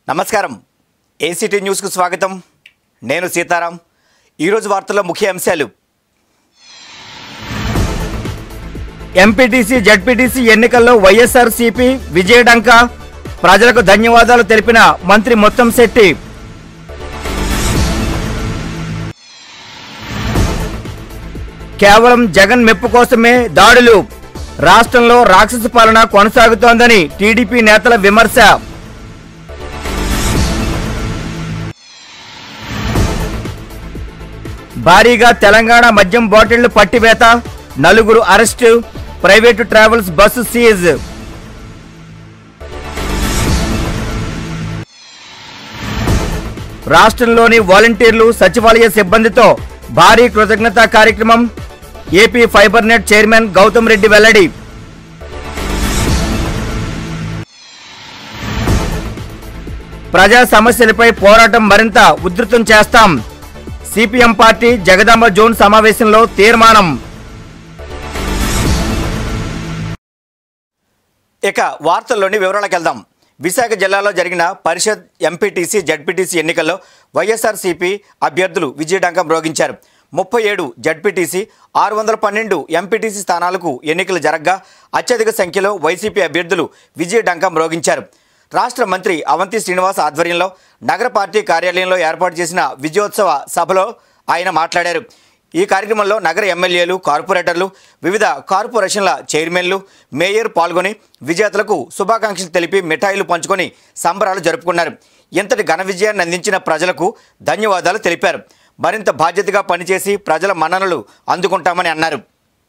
నమస్కారం ఏసీటీ న్యూస్కు స్వాగతం నేను సీతారాం ఈరోజు వార్తల్లో ముఖ్య అంశాలు ఎంపీటీసీ జడ్పీటీసీ ఎన్నికల్లో వైఎస్ఆర్సీపీ విజయడంక ప్రజలకు ధన్యవాదాలు తెలిపిన మంత్రి మొత్తం శెట్టి కేవలం జగన్ మెప్పు కోసమే దాడులు రాష్ట్రంలో రాక్షస పాలన కొనసాగుతోందని టీడీపీ నేతల విమర్శ భారీగా తెలంగాణ మద్యం బాటిళ్లు పట్టివేత నలుగురు arrest private travels bus seize రాష్ట్రంలోని వాలంటీర్లు సచివాలయ సిబ్బందితో భారీ కృతజ్ఞతా కార్యక్రమం AP fiber net chairman Gautam Reddy వెల్లడి ప్రజా సమస్యలపై పోరాటం మరింత ఉధృతం చేస్తాం సిపిఎం పార్టీ జగదాంబ జోన్ సమావేశంలో తీర్మానం ఇక వార్తల్లోని వివరాలకు వెళ్దాం విశాఖ జిల్లాలో జరిగిన పరిషత్ ఎంపీటీసీ జడ్పీటీసీ ఎన్నికల్లో వైఎస్ఆర్సీపీ అభ్యర్థులు విజయడంకం మ్రోగించారు ముప్పై ఏడు జడ్పీటీసీ ఆరు వందల పన్నెండు ఎంపీటీసీ స్థానాలకు ఎన్నికలు జరగగా అత్యధిక సంఖ్యలో వైసీపీ అభ్యర్థులు విజయడంకం మ్రోగించారు రాష్ట్ర మంత్రి అవంతి శ్రీనివాస్ ఆధ్వర్యంలో నగర పార్టీ కార్యాలయంలో ఏర్పాటు చేసిన విజయోత్సవ సభలో ఆయన మాట్లాడారు ఈ కార్యక్రమంలో నగర ఎమ్మెల్యేలు కార్పొరేటర్లు వివిధ కార్పొరేషన్ల చైర్మన్లు మేయర్ పాల్గొని విజేతలకు శుభాకాంక్షలు తెలిపి మిఠాయిలు పంచుకొని సంబరాలు జరుపుకున్నారు ఇంతటి ఘన విజయాన్ని అందించిన ప్రజలకు ధన్యవాదాలు తెలిపారు మరింత బాధ్యతగా పనిచేసి ప్రజల మన్ననలు అందుకుంటామని అన్నారు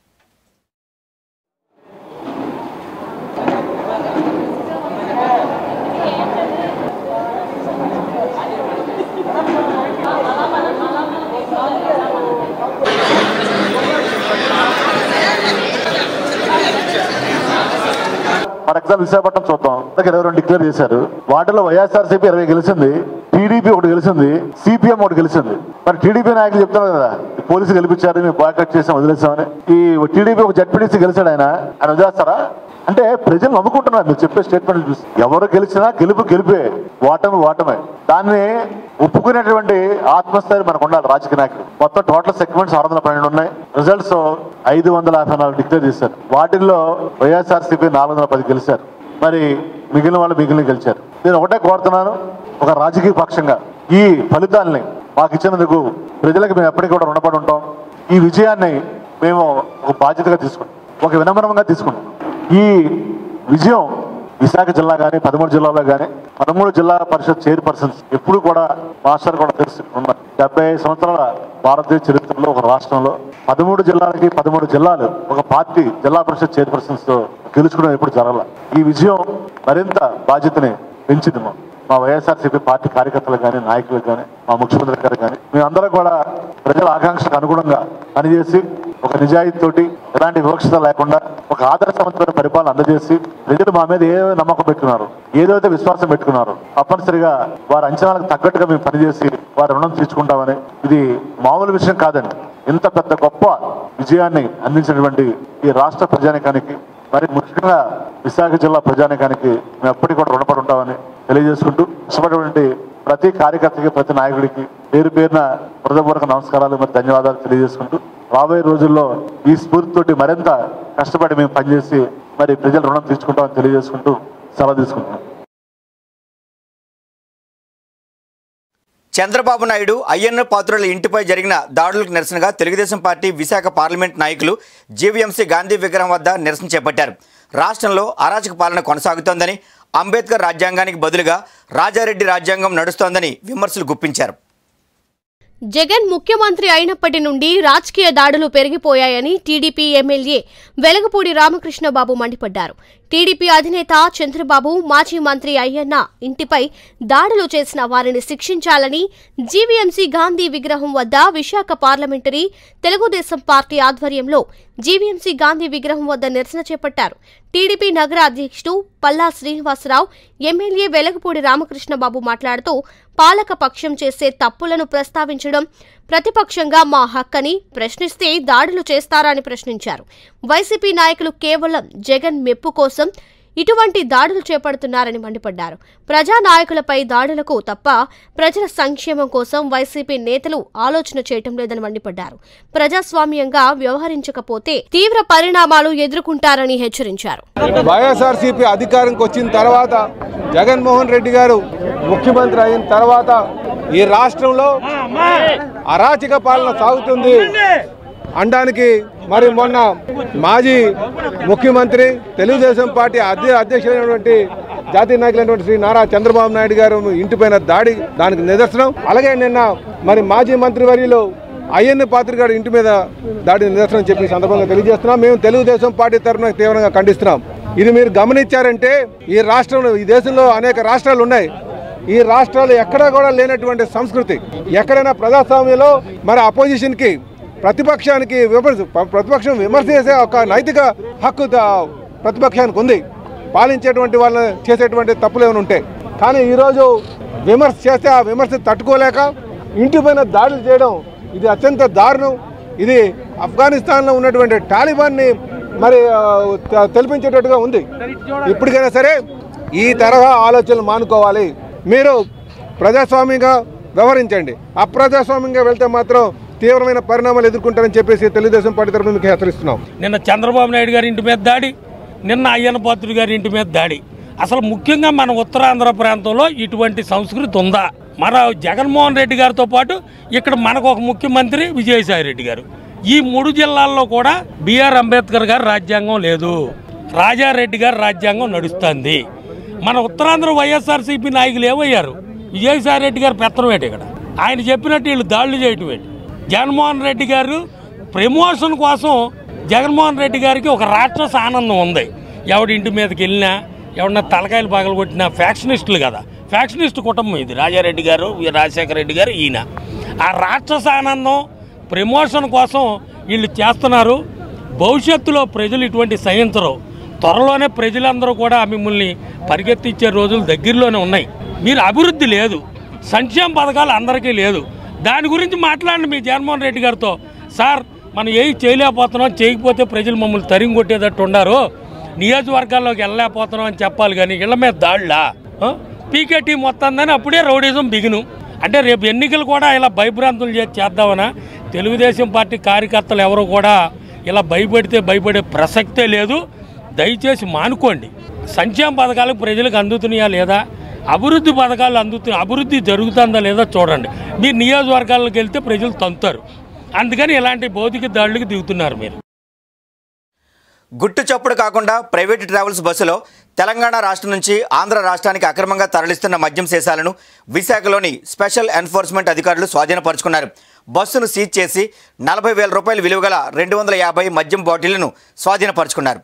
ఫర్ ఎగ్జాంపుల్ విశాఖపట్నం చూద్దాం దగ్గర ఇరవై రెండు డిక్లేర్ చేశారు వాటిలో వైఎస్ఆర్సీపీ ఇరవై గెలిచింది టీడీపీ ఒకటి గెలిచింది సిపిఎం ఒకటి గెలిచింది మరి టీడీపీ నాయకులు చెప్తున్నారు కదా ఈ పోలీసులు గెలిపించారు మేము బాయ్కట్ చేసాం వదిలేసామని ఈ టీడీపీ ఒక జడ్పీటీసీ గెలిచాడు ఆయన ఆయన వదిలేస్తారా అంటే ప్రజలు నమ్ముకుంటున్నారు మీరు చెప్పే స్టేట్మెంట్ చూసి ఎవరు గెలిచినా గెలుపు గెలిపే ఓటమి ఓటమే దాన్ని ఒప్పుకునేటువంటి ఆత్మస్థైర్యం మనకు ఉండాలి రాజకీయ నాయకులు మొత్తం టోటల్ సెగ్మెంట్స్ ఆరు వందల పన్నెండు ఉన్నాయి రిజల్ట్స్ ఐదు వందల యాభై నాలుగు డిక్లేర్ చేశారు వాటిల్లో వైఎస్ఆర్సీపీ నాలుగు వందల పది గెలిచారు మరి మిగిలిన వాళ్ళు మిగిలిన గెలిచారు నేను ఒకటే కోరుతున్నాను ఒక రాజకీయ పక్షంగా ఈ ఫలితాల్ని మాకు ఇచ్చినందుకు ప్రజలకు మేము ఎప్పటికీ కూడా రుణపడి ఉంటాం ఈ విజయాన్ని మేము ఒక బాధ్యతగా తీసుకుంటాం ఒక వినమ్రంగా తీసుకుంటాం ఈ విజయం విశాఖ జిల్లా కానీ పదమూడు జిల్లాలో కానీ పదమూడు జిల్లా పరిషత్ చైర్పర్సన్స్ ఎప్పుడు కూడా మాస్టర్ కూడా తెలుసు ఉన్నారు డెబ్బై ఐదు సంవత్సరాల భారతదేశ చరిత్రలో ఒక రాష్ట్రంలో పదమూడు జిల్లాలకి పదమూడు జిల్లాలు ఒక పార్టీ జిల్లా పరిషత్ చైర్పర్సన్స్ తో గెలుచుకోవడం ఎప్పుడు జరగల ఈ విజయం మరింత బాధ్యతని పెంచింది మాకు మా వైఎస్ఆర్సీపీ పార్టీ కార్యకర్తలకు కానీ నాయకులకు కానీ మా ముఖ్యమంత్రి గారు కానీ మేమందరం కూడా ప్రజల ఆకాంక్షలకు అనుగుణంగా పనిచేసి ఒక నిజాయితీతోటి ఎలాంటి వివక్షత లేకుండా ఒక ఆదర్శవంతమైన పరిపాలన అందజేసి ప్రజలు మా మీద ఏ నమ్మకం పెట్టుకున్నారు ఏదైతే విశ్వాసం పెట్టుకున్నారో తప్పనిసరిగా వారి అంచనాలకు తగ్గట్టుగా మేము పనిచేసి వారి రుణం తీర్చుకుంటామని ఇది మామూలు విషయం కాదండి ఇంత పెద్ద గొప్ప విజయాన్ని అందించినటువంటి ఈ రాష్ట్ర ప్రజానికానికి మరి ముఖ్యంగా విశాఖ జిల్లా ప్రజానికానికి మేము ఎప్పటికీ కూడా రుణపడి ఉంటామని తెలియజేసుకుంటూ కష్టపడినటువంటి ప్రతి కార్యకర్తకి ప్రతి నాయకుడికి పేరు పేరున హృదయపూర్వక నమస్కారాలు మరి ధన్యవాదాలు తెలియజేసుకుంటూ రాబోయే రోజుల్లో ఈ స్ఫూర్తితోటి మరింత కష్టపడి మేము పనిచేసి మరి ప్రజల రుణం తీర్చుకుంటామని తెలియజేసుకుంటూ సెలవు తీసుకుంటున్నాం చంద్రబాబు నాయుడు అయ్యన్న పాత్రుల ఇంటిపై జరిగిన దాడులకు నిరసనగా తెలుగుదేశం పార్టీ విశాఖ పార్లమెంట్ నాయకులు జీవీఎంసీ గాంధీ విగ్రహం వద్ద నిరసన చేపట్టారు రాష్ట్రంలో అరాచక పాలన కొనసాగుతోందని అంబేద్కర్ రాజ్యాంగానికి బదులుగా రాజారెడ్డి రాజ్యాంగం నడుస్తోందని విమర్శలు గుప్పించారు జగన్ ముఖ్యమంత్రి అయినప్పటి నుండి రాజకీయ దాడులు పెరిగిపోయాయని టీడీపీ ఎమ్మెల్యే వెలగపూడి రామకృష్ణబాబు మండిపడ్డారు టీడీపీ అధినేత చంద్రబాబు మాజీ మంత్రి అయ్యన్న ఇంటిపై దాడులు చేసిన వారిని శిక్షించాలని జీవీఎంసీ గాంధీ విగ్రహం వద్ద విశాఖ పార్లమెంటరీ తెలుగుదేశం పార్టీ ఆధ్వర్యంలో జీవీఎంసీ గాంధీ విగ్రహం వద్ద నిరసన చేపట్టారు టీడీపీ నగర అధ్యక్షుడు పల్లా శ్రీనివాసరావు ఎమ్మెల్యే వెలగపూడి రామకృష్ణబాబు మాట్లాడుతూ పాలక పక్షం చేసే తప్పులను ప్రస్తావించడం ప్రతిపక్షంగా మా హక్కని ప్రశ్నిస్తే దాడులు చేస్తారా అని ప్రశ్నించారు వైసీపీ నాయకులు కేవలం జగన్ మెప్పు కోసం ఇటువంటి దాడులు చేపడుతున్నారని మండిపడ్డారు ప్రజా నాయకులపై దాడులకు తప్ప ప్రజల సంక్షేమం కోసం వైసీపీ నేతలు ఆలోచన చేయటం లేదని మండిపడ్డారు ప్రజాస్వామ్యంగా వ్యవహరించకపోతే తీవ్ర పరిణామాలు ఎదుర్కొంటారని హెచ్చరించారు వైఎస్ఆర్సీపీ అధికారంకి వచ్చిన తర్వాత జగన్మోహన్ రెడ్డి గారు ముఖ్యమంత్రి అయిన తర్వాత ఈ రాష్ట్రంలో అరాచక పాలన సాగుతుంది అనడానికి మరి మొన్న మాజీ ముఖ్యమంత్రి తెలుగుదేశం పార్టీ అధ్య అధ్యక్షుడైనటువంటి జాతీయ నాయకులైనటువంటి శ్రీ నారా చంద్రబాబు నాయుడు గారు ఇంటిపైన దాడి దానికి నిదర్శనం అలాగే నిన్న మరి మాజీ మంత్రివర్యులు అయ్యన్న పాత్రి గారి ఇంటి మీద దాడి నిదర్శనం చెప్పి ఈ సందర్భంగా తెలియజేస్తున్నాం మేము తెలుగుదేశం పార్టీ తరఫున తీవ్రంగా ఖండిస్తున్నాం ఇది మీరు గమనించారంటే ఈ రాష్ట్రంలో ఈ దేశంలో అనేక రాష్ట్రాలు ఉన్నాయి ఈ రాష్ట్రాలు ఎక్కడా కూడా లేనటువంటి సంస్కృతి ఎక్కడైనా ప్రజాస్వామ్యంలో మరి అపోజిషన్కి ప్రతిపక్షానికి విమర్శ ప్రతిపక్షం విమర్శ చేసే ఒక నైతిక హక్కు ద- ప్రతిపక్షానికి ఉంది పాలించేటువంటి వాళ్ళు చేసేటువంటి తప్పులు ఏమైనా ఉంటాయి కానీ ఈరోజు విమర్శ చేస్తే ఆ విమర్శ తట్టుకోలేక ఇంటిపైన దాడులు చేయడం ఇది అత్యంత దారుణం ఇది ఆఫ్ఘనిస్తాన్లో ఉన్నటువంటి టాలిబాన్ని మరి ఆ, తె- తెలిపించేటట్టుగా ఉంది ఇప్పటికైనా సరే ఈ తరహా ఆలోచనలు మానుకోవాలి మీరు ప్రజాస్వామ్యంగా వ్యవహరించండి అప్రజాస్వామ్యంగా వెళ్తే మాత్రం తీవ్రమైన పరిణామాలు ఎదుర్కొంటారని చెప్పేసి తెలుగుదేశం పార్టీ తరఫున మీకు హెచ్చరిస్తున్నాం నిన్న చంద్రబాబు నాయుడు గారి ఇంటి మీద దాడి నిన్న అయ్యన్న పాత్రుడు గారి ఇంటి మీద దాడి అసలు ముఖ్యంగా మన ఉత్తరాంధ్ర ప్రాంతంలో ఇటువంటి సంస్కృతి ఉందా మన జగన్మోహన్ రెడ్డి గారితో పాటు ఇక్కడ మనకు ఒక ముఖ్యమంత్రి విజయసాయి రెడ్డి గారు ఈ మూడు జిల్లాల్లో కూడా బిఆర్ అంబేద్కర్ గారి రాజ్యాంగం లేదు రాజారెడ్డి గారి రాజ్యాంగం నడుస్తుంది మన ఉత్తరాంధ్ర వైఎస్ఆర్సీపీ నాయకులు ఏమయ్యారు విజయసాయి రెడ్డి గారు పెత్తనం ఏంటి ఇక్కడ ఆయన చెప్పినట్టు వీళ్ళు దాడులు చేయటం ఏంటి జగన్మోహన్ రెడ్డి గారు ప్రమోషన్ కోసం జగన్మోహన్ రెడ్డి గారికి ఒక రాక్షస ఆనందం ఉంది ఎవడి ఇంటి మీదకి వెళ్ళినా ఎవడన్నా తలకాయలు పగలు కొట్టినా ఫ్యాక్షనిస్టులు కదా ఫ్యాక్షనిస్ట్ కుటుంబం ఇది రాజారెడ్డి గారు ఈ రాజశేఖర రెడ్డి గారు ఈయన ఆ రాక్షస ఆనందం ప్రమోషన్ కోసం వీళ్ళు చేస్తున్నారు భవిష్యత్తులో ప్రజలు ఇటువంటి సహించరు త్వరలోనే ప్రజలందరూ కూడా మిమ్మల్ని పరిగెత్తించే రోజులు దగ్గరలోనే ఉన్నాయి మీరు అభివృద్ధి లేదు సంక్షేమ పథకాలు అందరికీ లేదు దాని గురించి మాట్లాడండి మీ జగన్మోహన్ రెడ్డి గారితో సార్ మనం ఏం చేయలేకపోతున్నాం చేయకపోతే ప్రజలు మమ్మల్ని తరిగి కొట్టేటట్టు ఉండారు నియోజకవర్గాల్లోకి వెళ్ళలేకపోతున్నాం అని చెప్పాలి కానీ ఇళ్ల మీద దాళ్ళా పీకేటీ మొత్తందని అప్పుడే రౌడీజం బిగిను అంటే రేపు ఎన్నికలు కూడా ఇలా భయభ్రాంతులు చేసి చేద్దామనా తెలుగుదేశం పార్టీ కార్యకర్తలు ఎవరు కూడా ఇలా భయపడితే భయపడే ప్రసక్తే లేదు దయచేసి మానుకోండి సంక్షేమ పథకాలు ప్రజలకు అందుతున్నాయా లేదా అభివృద్ధి పథకాలు అందుతు అభివృద్ధి జరుగుతుందా లేదా చూడండి మీరు నియోజకవర్గాలకు వెళ్తే ప్రజలు తంతారు అందుకని ఇలాంటి భౌతిక దాడులకు దిగుతున్నారు మీరు గుట్టు చప్పుడు కాకుండా ప్రైవేటు ట్రావెల్స్ బస్సులో తెలంగాణ రాష్ట్రం నుంచి ఆంధ్ర రాష్ట్రానికి అక్రమంగా తరలిస్తున్న మద్యం సీసాలను విశాఖలోని స్పెషల్ ఎన్ఫోర్స్మెంట్ అధికారులు స్వాధీనపరుచుకున్నారు బస్సును సీజ్ చేసి నలభై వేల రూపాయల విలువగల రెండు వందల యాభై మద్యం బాటిళ్లను స్వాధీనపరుచుకున్నారు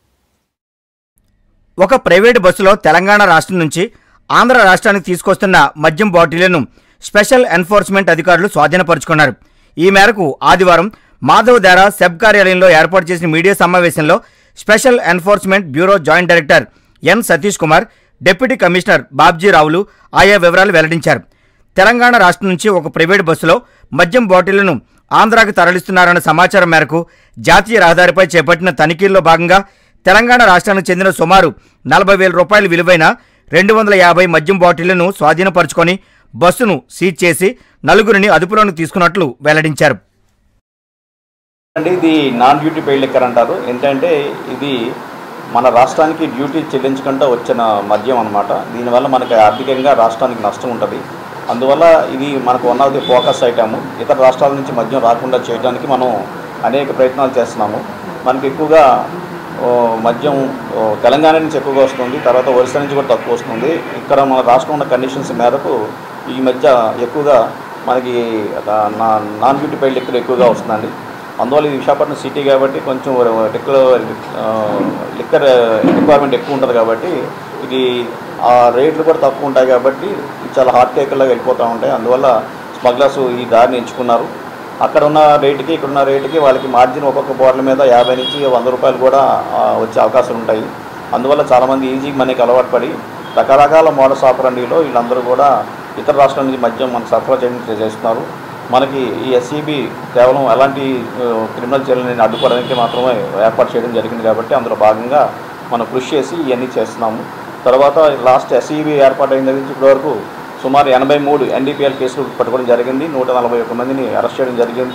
ఒక ప్రైవేటు బస్సులో తెలంగాణ రాష్ట్రం నుంచి ఆంధ్ర రాష్ట్రానికి తీసుకొస్తున్న మద్యం బాటిళ్లను స్పెషల్ ఎన్ఫోర్స్మెంట్ అధికారులు స్వాధీనపరుచుకున్నారు ఈ మేరకు ఆదివారం మాధవ్ దారా సెబ్ కార్యాలయంలో ఏర్పాటు చేసిన మీడియా సమావేశంలో special enforcement bureau joint director N Satish Kumar deputy commissioner Babji రావులు ఆయా వివరాలు వెల్లడించారు తెలంగాణ రాష్ట్రం నుంచి ఒక ప్రైవేటు బస్సులో మద్యం బాటిళ్లను ఆంధ్రాకు తరలిస్తున్నారన్న సమాచారం మేరకు జాతీయ రహదారిపై చేపట్టిన తనిఖీల్లో భాగంగా తెలంగాణ రాష్ట్రానికి చెందిన సుమారు నలభై వేల రూపాయల విలువైన రెండు వందల యాభై మద్యం బాటిళ్లను స్వాధీనపరుచుకొని బస్సును సీజ్ చేసి నలుగురిని అదుపులోకి తీసుకున్నట్లు వెల్లడించారు అంటే ఇది నాన్ డ్యూటీ పెయిడ్ లెక్కర్ అంటారు ఏంటంటే ఇది మన రాష్ట్రానికి డ్యూటీ చెల్లించకుండా వచ్చిన మద్యం అనమాట దీనివల్ల మనకి ఆర్థికంగా రాష్ట్రానికి నష్టం ఉంటుంది అందువల్ల ఇది మనకు one of the focus item ఇతర రాష్ట్రాల నుంచి మద్యం రాకుండా చేయడానికి మనం అనేక ప్రయత్నాలు చేస్తున్నాము మనకి ఎక్కువగా ఓ, మద్యం ఓ, తెలంగాణ నుంచి ఎక్కువగా వస్తుంది తర్వాత ఒరిస్సా నుంచి కూడా తక్కువ వస్తుంది ఇక్కడ మన రాష్ట్రం ఉన్న కండిషన్స్ మేరకు ఈ మధ్య ఎక్కువగా మనకి ఆ, నా- నాన్ డ్యూటీ పెయిడ్ లెక్కర్ ఎక్కువగా వస్తుందండి అందువల్ల ఇది విశాఖపట్నం సిటీ కాబట్టి కొంచెం లిక్కర్ లిక్కర్ రిక్వైర్మెంట్ ఎక్కువ ఉంటుంది కాబట్టి ఇది ఆ రేట్లు కూడా తక్కువ ఉంటాయి కాబట్టి ఇది చాలా హాట్ కేకల్లాగా వెళ్ళిపోతూ ఉంటాయి అందువల్ల స్మగ్లర్స్ ఈ దారిని ఎంచుకున్నారు అక్కడ ఉన్న రేటుకి ఇక్కడ ఉన్న రేటుకి వాళ్ళకి మార్జిన్ ఒక్కొక్క బాటిల్ మీద యాభై నుంచి వంద రూపాయలు కూడా ఆ, వచ్చే అవకాశాలు ఉంటాయి అందువల్ల చాలామంది ఈజీ మనకి అలవాటు పడి రకరకాల మోడల్స్ ఆపరండిలో వీళ్ళందరూ కూడా ఇతర రాష్ట్రాల నుంచి మద్యం మనకు సరఫరా చేయడం చేస్తున్నారు మనకి ఈ ఎస్సీబీ కేవలం ఎలాంటి ఆ, క్రిమినల్ చర్యలని అడ్డుకోవడానికి మాత్రమే ఏర్పాటు చేయడం జరిగింది కాబట్టి అందులో భాగంగా మనం కృషి చేసి ఇవన్నీ చేస్తున్నాము తర్వాత లాస్ట్ ఎస్ఈబి ఏర్పాటైన దగ్గర నుంచి ఇప్పటి వరకు సుమారు ఎనభై మూడు ఎన్డీపీఎల్ కేసులు పట్టుకోవడం జరిగింది నూట నలభై ఒక్క మందిని అరెస్ట్ చేయడం జరిగింది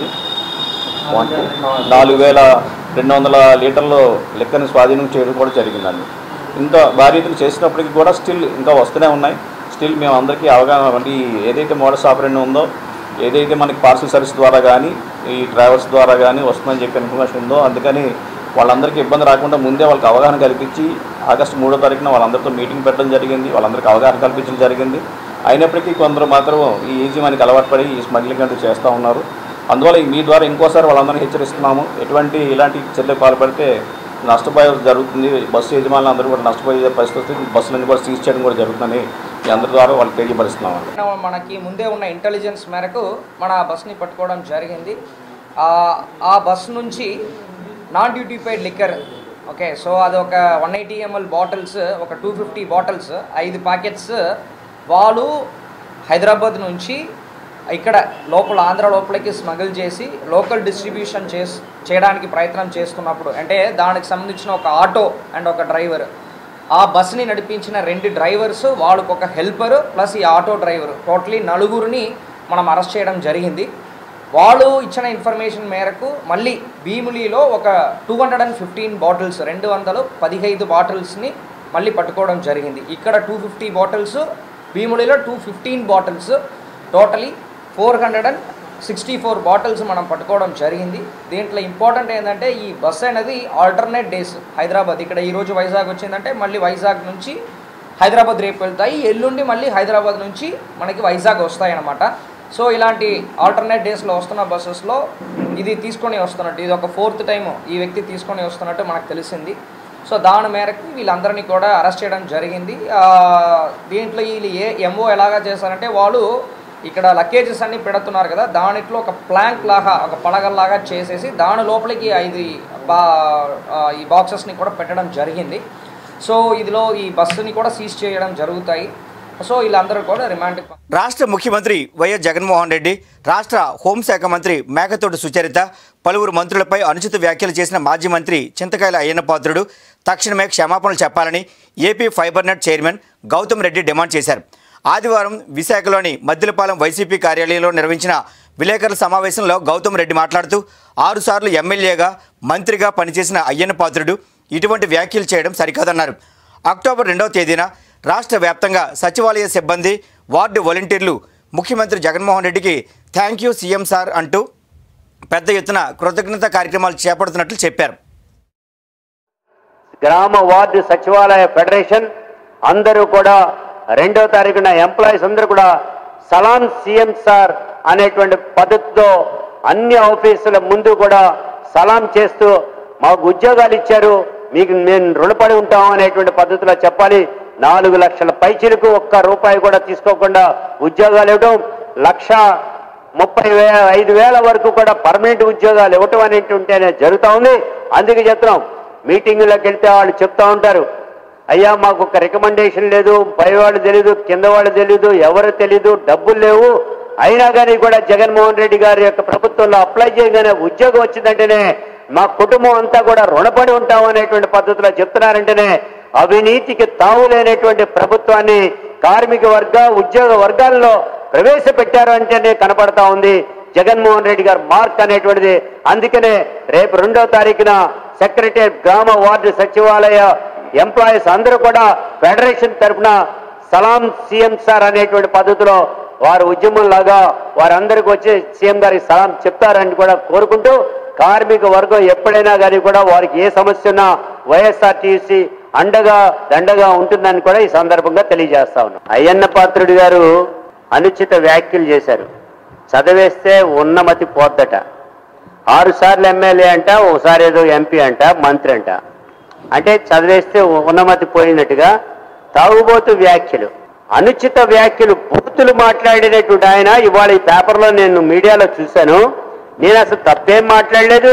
నాలుగు వేల రెండు వందల లీటర్లు లెక్కని స్వాధీనం చేయడం కూడా జరిగిందండి ఇంత భారీ ఎత్తున చేసినప్పటికీ కూడా స్టిల్ ఇంకా వస్తూనే ఉన్నాయి స్టిల్ మేము అందరికీ అవగాహన అంటే ఈ ఏదైతే మోడల్స్ ఆపరేషన్ ఉందో ఏదైతే మనకి పార్సల్ సర్వీస్ ద్వారా కానీ ఈ ట్రావెల్స్ ద్వారా కానీ వస్తుందని చెప్పి ఇన్ఫర్మేషన్ ఉందో అందుకని వాళ్ళందరికీ ఇబ్బంది రాకుండా ముందే వాళ్ళకి అవగాహన కల్పించి ఆగస్టు మూడో తారీఖున వాళ్ళందరితో మీటింగ్ పెట్టడం జరిగింది వాళ్ళందరికీ అవగాహన కల్పించడం జరిగింది అయినప్పటికీ కొందరు మాత్రం ఈ ఈజీ మనకి అలవాటు పడి ఈ స్మగ్లింగ్ అంటూ చేస్తూ ఉన్నారు అందువల్ల మీ ద్వారా ఇంకోసారి వాళ్ళందరినీ హెచ్చరిస్తున్నాము ఎటువంటి ఇలాంటి చర్యలు పాల్పడితే నష్టపోయే జరుగుతుంది బస్సు యజమానులు అందరూ కూడా నష్టపోయే పరిస్థితి వస్తుంది బస్సులన్నీ కూడా సీజ్ చేయడం కూడా జరుగుతుందని మీ అందరి ద్వారా వాళ్ళకి తెలియపరుస్తున్నామండి మనకి ముందే ఉన్న ఇంటెలిజెన్స్ మేరకు మన బస్ని పట్టుకోవడం జరిగింది ఆ- ఆ బస్ నుంచి non duty paid liquor okay so అది ఒక వన్ ఎయిటీ ఎంఎల్ బాటిల్స్ ఒక టూ ఫిఫ్టీ బాటిల్స్ ఐదు ప్యాకెట్స్ వాళ్ళు హైదరాబాద్ నుంచి ఇక్కడ లోపల ఆంధ్ర లోపలికి స్మగిల్ చేసి లోకల్ డిస్ట్రిబ్యూషన్ చేస్ చేయడానికి ప్రయత్నం చేస్తున్నప్పుడు అంటే దానికి సంబంధించిన ఒక ఆటో అండ్ ఒక డ్రైవర్ ఆ బస్ని నడిపించిన రెండు డ్రైవర్స్ వాళ్ళకు ఒక హెల్పర్ ప్లస్ ఈ ఆటో డ్రైవర్ టోటలీ నలుగురిని మనం అరెస్ట్ చేయడం జరిగింది వాళ్ళు ఇచ్చిన ఇన్ఫర్మేషన్ మేరకు మళ్ళీ భీములిలో ఒక two hundred and fifteen bottles రెండు వందలు పదిహైదు బాటిల్స్ని మళ్ళీ పట్టుకోవడం జరిగింది ఇక్కడ టూ ఫిఫ్టీ బాటిల్స్ భీములిలో two fifteen bottles totally four hundred and sixty four bottles మనం పట్టుకోవడం జరిగింది దీంట్లో ఇంపార్టెంట్ ఏంటంటే ఈ బస్ అనేది ఆల్టర్నేట్ డేస్ హైదరాబాద్ ఇక్కడ ఈరోజు వైజాగ్ వచ్చిందంటే మళ్ళీ వైజాగ్ నుంచి హైదరాబాద్ రేపు వెళ్తాయి ఎల్లుండి మళ్ళీ హైదరాబాద్ నుంచి మనకి వైజాగ్ వస్తాయి అన్నమాట సో ఇలాంటి ఆల్టర్నేట్ డేస్లో వస్తున్న బస్సెస్లో ఇది తీసుకొని వస్తున్నట్టు ఇది ఒక ఫోర్త్ టైం ఈ వ్యక్తి తీసుకొని వస్తున్నట్టు మనకు తెలిసింది సో దాని మేరకు వీళ్ళందరినీ కూడా అరెస్ట్ చేయడం జరిగింది ఆ, దీంట్లో వీళ్ళు ఏ ఎంఓ ఎలాగా చేశారంటే వాళ్ళు ఇక్కడ లగేజెస్ అన్ని పెడుతున్నారు కదా దానిట్లో ఒక ప్లాంక్ లాగా ఒక పడగల్లాగా చేసేసి దాని లోపలికి ఐదు బా ఆ, ఈ బాక్సెస్ని కూడా పెట్టడం జరిగింది సో ఇదిలో ఈ బస్సుని కూడా సీజ్ చేయడం జరుగుతాయి సో వీళ్ళందరూ కూడా రిమాండ్ రాష్ట్ర ముఖ్యమంత్రి వైఎస్ జగన్మోహన్ రెడ్డి రాష్ట్ర హోంశాఖ మంత్రి మేకతోటి సుచరిత పలువురు మంత్రులపై అనుచిత వ్యాఖ్యలు చేసిన మాజీ మంత్రి చింతకాయల అయ్యన్నపాత్రుడు తక్షణమే క్షమాపణలు చెప్పాలని AP fiber net chairman Gautam Reddy demand చేశారు ఆదివారం విశాఖలోని మద్దిలపాలెం వైసీపీ కార్యాలయంలో నిర్వహించిన విలేకరుల సమావేశంలో గౌతమ్ రెడ్డి మాట్లాడుతూ ఆరుసార్లు ఎమ్మెల్యేగా మంత్రిగా పనిచేసిన అయ్యన్నపాత్రుడు ఇటువంటి వ్యాఖ్యలు చేయడం సరికాదన్నారు అక్టోబర్ రెండవ తేదీన రాష్ట్ర వ్యాప్తంగా సచివాలయ సిబ్బంది వార్డు వాలంటీర్లు ముఖ్యమంత్రి జగన్మోహన్ రెడ్డికి థ్యాంక్ యూ సీఎం సార్ అంటూ పెద్ద ఎత్తున కృతజ్ఞత కార్యక్రమాలు చేపడుతున్నట్లు చెప్పారు గ్రామ వార్డు సచివాలయ ఫెడరేషన్ అందరూ కూడా రెండో తారీఖున ఎంప్లాయీస్ అందరూ కూడా సలాం సీఎం సార్ అనేటువంటి పద్ధతితో అన్ని ఆఫీసుల ముందు కూడా సలాం చేస్తూ మాకు ఉద్యోగాలు ఇచ్చారు మీకు మేము రుణపడి ఉంటాం అనేటువంటి పద్ధతిలో చెప్పాలి నాలుగు లక్షల పైచిలకు ఒక్క రూపాయి కూడా తీసుకోకుండా ఉద్యోగాలు ఇవ్వడం లక్ష ముప్పై వే ఐదు వేల వరకు కూడా పర్మనెంట్ ఉద్యోగాలు ఇవ్వటం అనేటువంటినే జరుగుతూ ఉంది అందుకే చెప్తున్నాం మీటింగులకు వెళ్తే వాళ్ళు చెప్తా ఉంటారు అయ్యా మాకు ఒక రికమెండేషన్ లేదు పై వాళ్ళు తెలియదు కింద వాళ్ళు తెలియదు ఎవరు తెలీదు డబ్బులు లేవు అయినా కానీ కూడా జగన్మోహన్ రెడ్డి గారి యొక్క ప్రభుత్వంలో అప్లై చేయగానే ఉద్యోగం వచ్చిందంటేనే మా కుటుంబం అంతా కూడా రుణపడి ఉంటాం అనేటువంటి పద్ధతిలో చెప్తున్నారంటేనే అవినీతికి తావు లేనటువంటి ప్రభుత్వాన్ని కార్మిక వర్గ ఉద్యోగ వర్గాల్లో ప్రవేశపెట్టారు అంటేనే కనపడతా ఉంది జగన్మోహన్ రెడ్డి గారు మార్క్ అనేటువంటిది అందుకనే రేపు రెండో తారీఖున సెక్రటరీ గ్రామ వార్డు సచివాలయ ఎంప్లాయీస్ అందరూ కూడా ఫెడరేషన్ తరఫున సలాం సీఎం సార్ అనేటువంటి పద్ధతిలో వారు ఉద్యమం లాగా వారందరికీ వచ్చి సీఎం గారికి సలాం చెప్తారని కూడా కోరుకుంటూ కార్మిక వర్గం ఎప్పుడైనా కానీ కూడా వారికి ఏ సమస్య ఉన్నా వైఎస్ఆర్టీసీ అండగా దండగా ఉంటుందని కూడా ఈ సందర్భంగా తెలియజేస్తా ఉన్నాం అయ్యన్న పాత్రుడు గారు అనుచిత వ్యాఖ్యలు చేశారు చదివేస్తే ఉన్నమతి పోద్దట ఆరు సార్లు ఎమ్మెల్యే అంట ఒకసారి ఏదో ఎంపీ అంట మంత్రి అంట అంటే చదివేస్తే ఉన్నమతి పోయినట్టుగా తాగుబోతు వ్యాఖ్యలు అనుచిత వ్యాఖ్యలు బూతులు మాట్లాడినటువంటి ఆయన ఇవాళ ఈ పేపర్లో నేను మీడియాలో చూశాను నేను అసలు తప్పేం మాట్లాడలేదు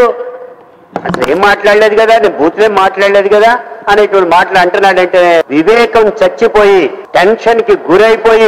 అసలు ఏం మాట్లాడలేదు కదా నేను బూతులేం మాట్లాడలేదు కదా అనేటువంటి మాటలు అంటున్నాడంటే వివేకం చచ్చిపోయి టెన్షన్ కి గురైపోయి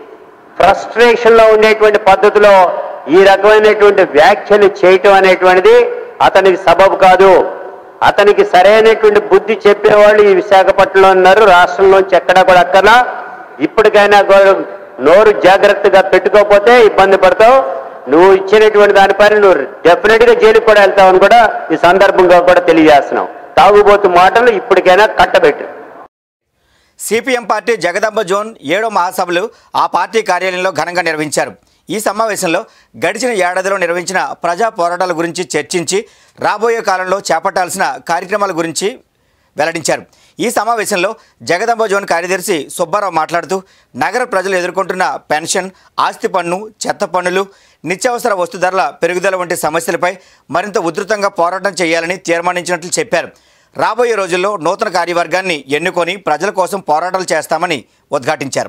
ఫ్రస్ట్రేషన్ లో ఉండేటువంటి పద్ధతిలో ఈ రకమైనటువంటి వ్యాఖ్యలు చేయటం అనేటువంటిది అతనికి సబబు కాదు అతనికి సరైనటువంటి బుద్ధి చెప్పేవాళ్ళు ఈ విశాఖపట్నంలో ఉన్నారు రాష్ట్రంలోంచి ఎక్కడా కూడా అక్కర్లా ఇప్పటికైనా కూడా నోరు జాగ్రత్తగా పెట్టుకోకపోతే ఇబ్బంది పడతావు నువ్వు ఇచ్చినటువంటి దానిపైన నువ్వు డెఫినెట్ గా జైలుకి కూడా వెళ్తావని కూడా ఈ సందర్భంగా కూడా తెలియజేస్తున్నాం తాగుబోతు మాటలు ఇప్పటికైనా కట్టబెట్టు సిపిఎం పార్టీ జగదాంబ జోన్ ఏడో మహాసభలు ఆ పార్టీ కార్యాలయంలో ఘనంగా నిర్వహించారు ఈ సమావేశంలో గడిచిన ఏడాదిలో నిర్వహించిన ప్రజా పోరాటాల గురించి చర్చించి రాబోయే కాలంలో చేపట్టాల్సిన కార్యక్రమాల గురించి వెల్లడించారు ఈ సమావేశంలో జగదాంబ జోన్ కార్యదర్శి సుబ్బారావు మాట్లాడుతూ నగర ప్రజలు ఎదుర్కొంటున్న పెన్షన్ ఆస్తి పన్ను చెత్త పన్నులు నిత్యావసర వస్తు ధరల పెరుగుదల వంటి సమస్యలపై మరింత ఉధృతంగా పోరాటం చేయాలని తీర్మానించినట్లు చెప్పారు రాబోయే రోజుల్లో నూతన కార్యవర్గాన్ని ఎన్నుకొని ప్రజల కోసం పోరాటాలు చేస్తామని ఉద్ఘాటించారు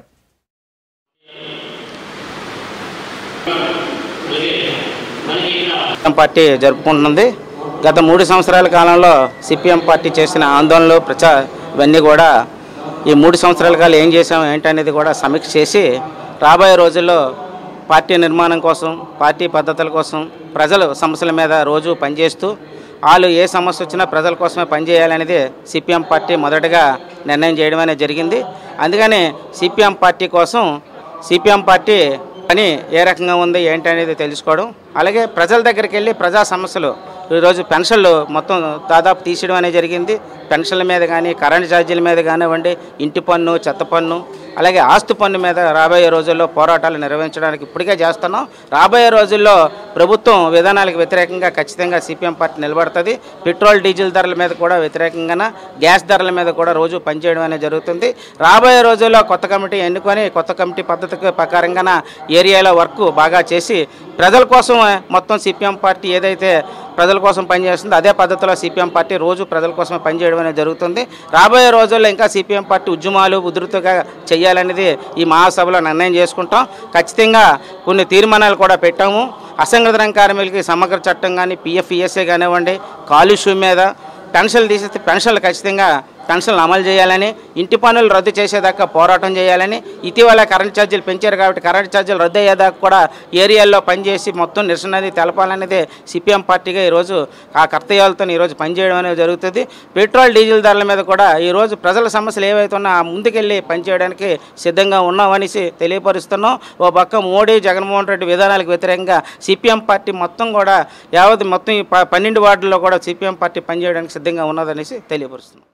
సిపిఎం పార్టీ జరుపుకుంటుంది గత మూడు సంవత్సరాల కాలంలో సిపిఎం పార్టీ చేసిన ఆందోళనలు ప్రచా ఇవన్నీ కూడా ఈ మూడు సంవత్సరాల కాలం ఏం చేసాం ఏంటనేది కూడా సమీక్ష చేసి రాబోయే రోజుల్లో పార్టీ నిర్మాణం కోసం పార్టీ పద్ధతుల కోసం ప్రజలు సమస్యల మీద రోజు పనిచేస్తూ వాళ్ళు ఏ సమస్య వచ్చినా ప్రజల కోసమే పనిచేయాలనేది సిపిఎం పార్టీ మొదటగా నిర్ణయం చేయడం అనేది జరిగింది అందుకని సిపిఎం పార్టీ కోసం సిపిఎం పార్టీ పని ఏ రకంగా ఉంది ఏంటి అనేది తెలుసుకోవడం అలాగే ప్రజల దగ్గరికి వెళ్ళి ప్రజా సమస్యలు ఈరోజు పెన్షన్లు మొత్తం దాదాపు తీసేయడం అనేది జరిగింది పెన్షన్ల మీద కానీ కరెంట్ ఛార్జీల మీద కానివ్వండి ఇంటి పన్ను చెత్త పన్ను అలాగే ఆస్తి పన్ను మీద రాబోయే రోజుల్లో పోరాటాలు నిర్వహించడానికి ఇప్పటికే చేస్తున్నాం రాబోయే రోజుల్లో ప్రభుత్వం విధానాలకు వ్యతిరేకంగా ఖచ్చితంగా సిపిఎం పార్టీ నిలబడుతుంది పెట్రోల్ డీజిల్ ధరల మీద కూడా వ్యతిరేకంగా గ్యాస్ ధరల మీద కూడా రోజు పనిచేయడం అనేది జరుగుతుంది రాబోయే రోజుల్లో కొత్త కమిటీ ఎన్నుకొని కొత్త కమిటీ పద్ధతికి ప్రకారంగా ఏరియాలో వర్క్ బాగా చేసి ప్రజల కోసం మొత్తం సిపిఎం పార్టీ ఏదైతే ప్రజల కోసం పనిచేస్తుందో అదే పద్ధతిలో సిపిఎం పార్టీ రోజు ప్రజల కోసమే పనిచేయడం అనేది జరుగుతుంది రాబోయే రోజుల్లో ఇంకా సిపిఎం పార్టీ ఉద్యమాలు ఉధృతగా చేయాలనేది ఈ మహాసభలో నిర్ణయం చేసుకుంటాం ఖచ్చితంగా కొన్ని తీర్మానాలు కూడా పెట్టాము అసంఘటిత రంగ కార్మికులకి సమగ్ర చట్టం కానీ పిఎఫ్ఈఎస్ఏ కానివ్వండి కాలుష్యం మీద పెన్షన్లు తీసేస్తే పెన్షన్లు ఖచ్చితంగా పెన్షన్లు అమలు చేయాలని ఇంటి పనులు రద్దు చేసేదాకా పోరాటం చేయాలని ఇటీవల కరెంట్ ఛార్జీలు పెంచారు కాబట్టి కరెంట్ ఛార్జీలు రద్దు అయ్యేదాకా కూడా ఏరియాల్లో పనిచేసి మొత్తం నిరసన అనేది తెలపాలనేది సిపిఎం పార్టీగా ఈరోజు ఆ కర్తవ్యాలతో ఈరోజు పనిచేయడం అనేది జరుగుతుంది పెట్రోల్ డీజిల్ ధరల మీద కూడా ఈరోజు ప్రజల సమస్యలు ఏవైతే ఉన్నా ముందుకెళ్ళి పనిచేయడానికి సిద్ధంగా ఉన్నామనేసి తెలియపరుస్తున్నాం ఓ పక్క మోడీ జగన్మోహన్ రెడ్డి విధానాలకు వ్యతిరేకంగా సిపిఎం పార్టీ మొత్తం కూడా యావత్ మొత్తం ఈ ప- పన్నెండు వార్డుల్లో కూడా సిపిఎం పార్టీ పనిచేయడానికి సిద్ధంగా ఉన్నదనేసి తెలియపరుస్తున్నాం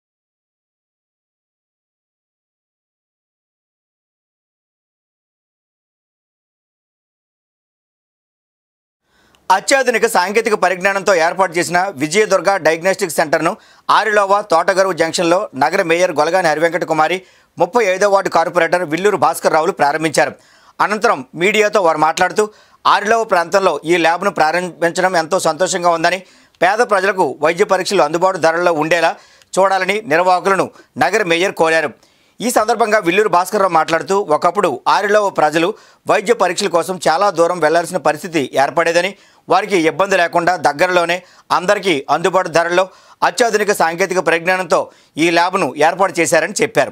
అత్యాధునిక సాంకేతిక పరిజ్ఞానంతో ఏర్పాటు చేసిన విజయదుర్గ డయాగ్నోస్టిక్ సెంటర్ను ఆరిలోవా తోటగరువు జంక్షన్లో నగర మేయర్ గొలగాని హరివెంకట కుమారి ముప్పై ఐదో వార్డు కార్పొరేటర్ విల్లూరు భాస్కర్ రావులు ప్రారంభించారు అనంతరం మీడియాతో వారు మాట్లాడుతూ ఆరిలోవ ప్రాంతంలో ఈ ల్యాబ్ను ప్రారంభించడం ఎంతో సంతోషంగా ఉందని పేద ప్రజలకు వైద్య పరీక్షలు అందుబాటు ధరల్లో ఉండేలా చూడాలని నిర్వాహకులను నగర మేయర్ కోరారు ఈ సందర్భంగా విల్లూరు భాస్కర్రావు మాట్లాడుతూ ఒకప్పుడు ఆరిలో ప్రజలు వైద్య పరీక్షల కోసం చాలా దూరం వెళ్లాల్సిన పరిస్థితి ఏర్పడేదని వారికి ఇబ్బంది లేకుండా దగ్గరలోనే అందరికీ అందుబాటు ధరల్లో అత్యాధునిక సాంకేతిక పరిజ్ఞానంతో ఈ ల్యాబ్ను ఏర్పాటు చేశారని చెప్పారు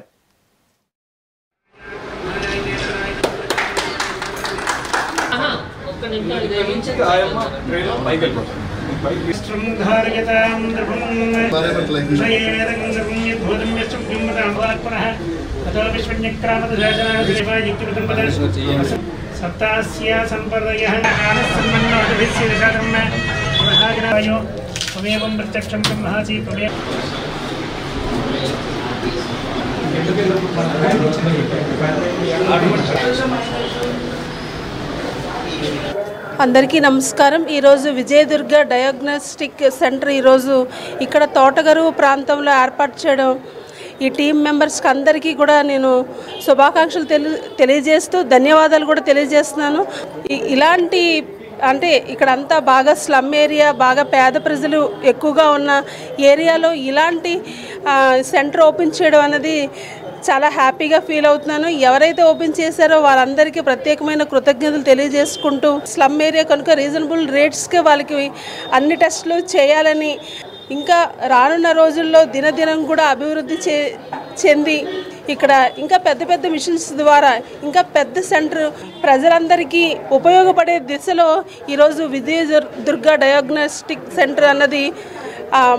సప్తాస్య సంపదయ ఆనస్సన్మన్నోభిస్యో త్వమేవం ప్రత్యక్షం బ్రహ్మాసి త్వమే అందరికీ నమస్కారం ఈరోజు విజయదుర్గ డయాగ్నోస్టిక్ సెంటర్ ఈరోజు ఇక్కడ తోటగరువు ప్రాంతంలో ఏర్పాటు చేయడం ఈ టీం మెంబర్స్కి అందరికీ కూడా నేను శుభాకాంక్షలు తెలి తెలియజేస్తూ ధన్యవాదాలు కూడా తెలియజేస్తున్నాను ఇ- ఇలాంటి అంటే ఇక్కడ అంతా బాగా స్లమ్ ఏరియా బాగా పేద ప్రజలు ఎక్కువగా ఉన్న ఏరియాలో ఇలాంటి ఆ, సెంటర్ ఓపెన్ చేయడం అనేది చాలా హ్యాపీగా ఫీల్ అవుతున్నాను ఎవరైతే ఓపెన్ చేశారో వాళ్ళందరికీ ప్రత్యేకమైన కృతజ్ఞతలు తెలియజేసుకుంటూ స్లమ్ ఏరియా కనుక రీజనబుల్ రేట్స్కే వాళ్ళకి అన్ని టెస్టులు చేయాలని ఇంకా రానున్న రోజుల్లో దినదినం కూడా అభివృద్ధి చే చెంది ఇక్కడ ఇంకా పెద్ద పెద్ద మిషన్స్ ద్వారా ఇంకా పెద్ద సెంటర్ ప్రజలందరికీ ఉపయోగపడే దిశలో ఈరోజు విజయ దుర్- దుర్గా డయాగ్నోస్టిక్ సెంటర్ అన్నది ఆ,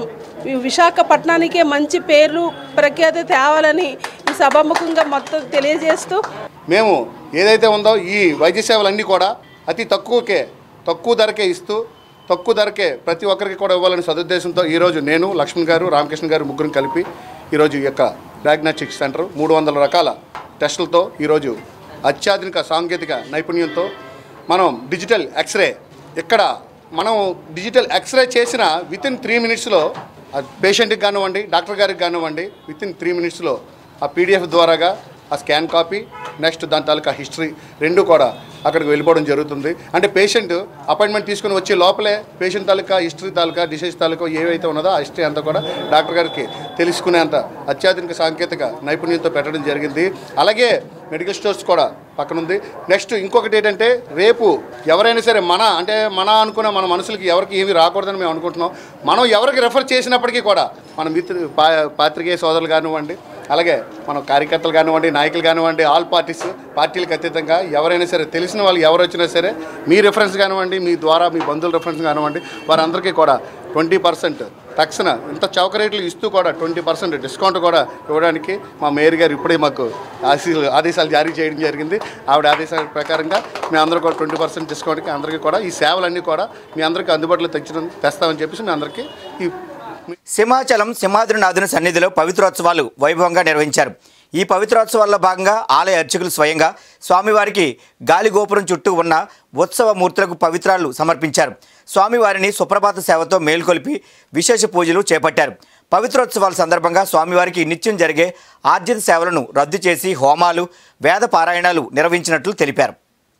వి- విశాఖపట్నానికే మంచి పేర్లు ప్రఖ్యాతి తేవాలని ఈ సభాముఖంగా మొత్తం తెలియజేస్తూ మేము ఏదైతే ఉందో ఈ వైద్య సేవలన్నీ కూడా అతి తక్కువకే తక్కువ ధరకే ఇస్తూ తక్కువ ధరకే ప్రతి ఒక్కరికి కూడా ఇవ్వాలని సదుద్దేశంతో ఈరోజు నేను లక్ష్మణ్ గారు రామకృష్ణ గారు ముగ్గురు కలిపి ఈరోజు ఈ యొక్క డయాగ్నోస్టిక్ సెంటర్ మూడు వందల రకాల టెస్టులతో ఈరోజు అత్యాధునిక సాంకేతిక నైపుణ్యంతో మనం డిజిటల్ ఎక్స్రే ఇక్కడ మనం డిజిటల్ ఎక్స్రే చేసిన విత్ ఇన్ త్రీ మినిట్స్లో పేషెంట్కి కానివ్వండి డాక్టర్ గారికి కానివ్వండి విత్ ఇన్ త్రీ మినిట్స్లో ఆ పీడిఎఫ్ ద్వారాగా ఆ స్కాన్ కాపీ నెక్స్ట్ దాని తాలూకా హిస్టరీ రెండు కూడా అక్కడికి వెళ్ళిపోవడం జరుగుతుంది అంటే పేషెంట్ అపాయింట్మెంట్ తీసుకుని వచ్చే లోపలే పేషెంట్ తాలూకా హిస్టరీ తాలూకా డిసీజ్ తాలూకా ఏవైతే ఉన్నదో ఆ హిస్టరీ అంతా కూడా డాక్టర్ గారికి తెలుసుకునేంత అత్యాధునిక సాంకేతిక నైపుణ్యంతో పెట్టడం జరిగింది అలాగే మెడికల్ స్టోర్స్ కూడా పక్కన ఉంది నెక్స్ట్ ఇంకొకటి ఏంటంటే రేపు ఎవరైనా సరే మన అంటే మన అనుకున్న మన మనసులకి ఎవరికి ఏమీ రాకూడదని మేము అనుకుంటున్నాం మనం ఎవరికి రెఫర్ చేసినప్పటికీ కూడా మన మిత్రు పా పాత్రికేయ సోదరులు కానివ్వండి అలాగే మన కార్యకర్తలు కానివ్వండి నాయకులు కానివ్వండి ఆల్ పార్టీస్ పార్టీలకు అతీతంగా ఎవరైనా సరే తెలిసిన వాళ్ళు ఎవరు వచ్చినా సరే మీ రిఫరెన్స్ కానివ్వండి మీ ద్వారా మీ బంధువుల రిఫరెన్స్ కానివ్వండి వారందరికీ కూడా ట్వంటీ పర్సెంట్ తక్షణ ఇంత చౌక రేట్లు ఇస్తూ కూడా ట్వంటీ పర్సెంట్ డిస్కౌంట్ కూడా ఇవ్వడానికి మా మేయర్ గారు ఇప్పుడే మాకు ఆశీలు ఆదేశాలు జారీ చేయడం జరిగింది ఆవిడ ఆదేశాల ప్రకారంగా మీ అందరూ కూడా ట్వంటీ పర్సెంట్ డిస్కౌంట్కి అందరికీ కూడా ఈ సేవలన్నీ కూడా మీ అందరికీ అందుబాటులో తెచ్చడం తెస్తామని చెప్పేసి మీ అందరికీ ఈ సింహాచలం సింహాద్రినాథుని సన్నిధిలో పవిత్రోత్సవాలు వైభవంగా నిర్వహించారు ఈ పవిత్రోత్సవాల్లో భాగంగా ఆలయ అర్చకులు స్వయంగా స్వామివారికి గాలి గోపురం చుట్టూ ఉన్న ఉత్సవ మూర్తులకు పవిత్రాలు సమర్పించారు స్వామివారిని సుప్రభాత సేవతో మేల్కొల్పి విశేష పూజలు చేపట్టారు పవిత్రోత్సవాల సందర్భంగా స్వామివారికి నిత్యం జరిగే ఆర్జిత సేవలను రద్దు చేసి హోమాలు వేద పారాయణాలు నిర్వహించినట్లు తెలిపారు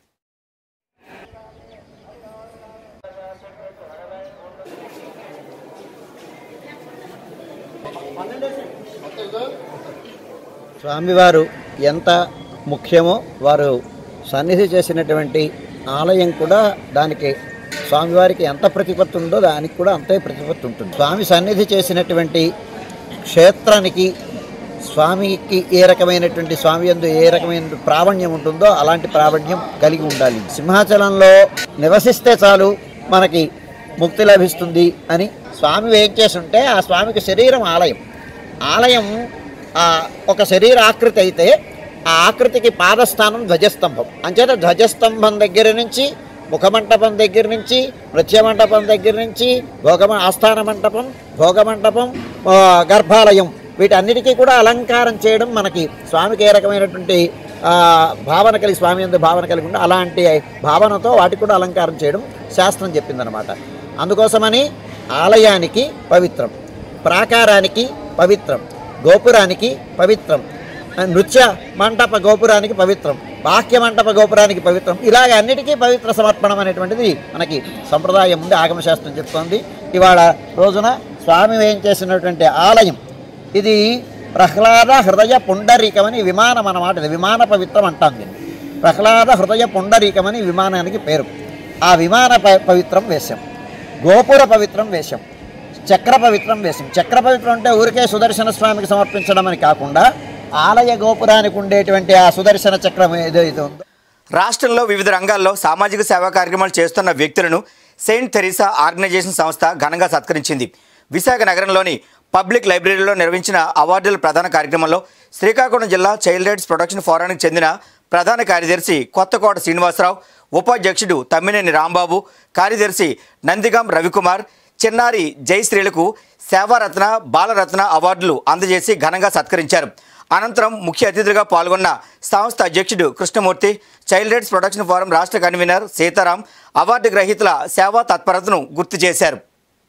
స్వామివారు ఎంత ముఖ్యమో వారు సన్నిధి చేసినటువంటి ఆలయం కూడా దానికి స్వామివారికి ఎంత ప్రతిపత్తి ఉందో దానికి కూడా అంతే ప్రతిపత్తి ఉంటుంది స్వామి సన్నిధి చేసినటువంటి క్షేత్రానికి స్వామికి ఏ రకమైనటువంటి స్వామి యందు ఏ రకమైన ప్రావణ్యం ఉంటుందో అలాంటి ప్రావణ్యం కలిగి ఉండాలి సింహాచలంలో నివసిస్తే చాలు మనకి ముక్తి లభిస్తుంది అని స్వామి ఏం చేసి ఉంటే ఆ స్వామికి శరీరం ఆలయం ఆలయం ఆ, ఒక శరీర ఆకృతి అయితే ఆ ఆకృతికి పాదస్థానం ధ్వజస్తంభం అంచేత ధ్వజస్తంభం దగ్గర నుంచి ముఖమంటపం దగ్గర నుంచి నృత్య మంటపం దగ్గర నుంచి భోగమ ఆస్థాన మంటపం భోగమంటపం ఆ, గర్భాలయం వీటన్నిటికీ కూడా అలంకారం చేయడం మనకి స్వామికి ఏ రకమైనటువంటి ఆ, భావన కలిగి స్వామి అందు భావన కలిగి ఉంటే అలాంటి భావనతో వాటికి కూడా అలంకారం చేయడం శాస్త్రం చెప్పిందనమాట అందుకోసమని ఆలయానికి పవిత్రం ప్రాకారానికి పవిత్రం గోపురానికి పవిత్రం నృత్య మంటప గోపురానికి పవిత్రం బాహ్య మంటప గోపురానికి పవిత్రం ఇలాగ అన్నిటికీ పవిత్ర సమర్పణం అనేటువంటిది మనకి సంప్రదాయం ఉంది ఆగమశాస్త్రం చెప్తోంది ఇవాళ రోజున స్వామి ఏం చేసినటువంటి ఆలయం ఇది ప్రహ్లాద హృదయ పుండరీకమని విమానం అన్నమాట ఇది విమాన పవిత్రం అంటాం దీన్ని ప్రహ్లాద హృదయ పుండరీకమని విమానానికి పేరు ఆ విమాన ప- పవిత్రం వేశాం గోపుర పవిత్రం వేశాం చక్ర పవిత్రం వేశాం చక్ర పవిత్రం అంటే ఊరికే సుదర్శన స్వామికి సమర్పించడం అని కాకుండా ఆలయ గోపురానికి ఉండేటువంటి ఆ సుదర్శన చక్రం ఏదైతే ఉందో రాష్ట్రంలో వివిధ రంగాల్లో సామాజిక సేవా కార్యక్రమాలు చేస్తున్న వ్యక్తులను సెయింట్ థెరీసా ఆర్గనైజేషన్ సంస్థ ఘనంగా సత్కరించింది విశాఖ నగరంలోని పబ్లిక్ లైబ్రరీలో నిర్వహించిన అవార్డుల ప్రధాన కార్యక్రమంలో శ్రీకాకుళం జిల్లా చైల్డ్ రైట్స్ ప్రొటెక్షన్ ఫోరానికి చెందిన ప్రధాన కార్యదర్శి కొత్తకోట శ్రీనివాసరావు ఉపాధ్యక్షుడు తమ్మినేని రాంబాబు కార్యదర్శి నందిగాం రవికుమార్ చిన్నారి జయశ్రీలకు సేవారత్న బాలరత్న అవార్డులు అందజేసి ఘనంగా సత్కరించారు అనంతరం ముఖ్య అతిథులుగా పాల్గొన్న సంస్థ అధ్యక్షుడు Krishnamurthy child rights protection forum రాష్ట్ర కన్వీనర్ సీతారాం అవార్డు గ్రహీతల సేవా తత్పరతను గుర్తు చేశారు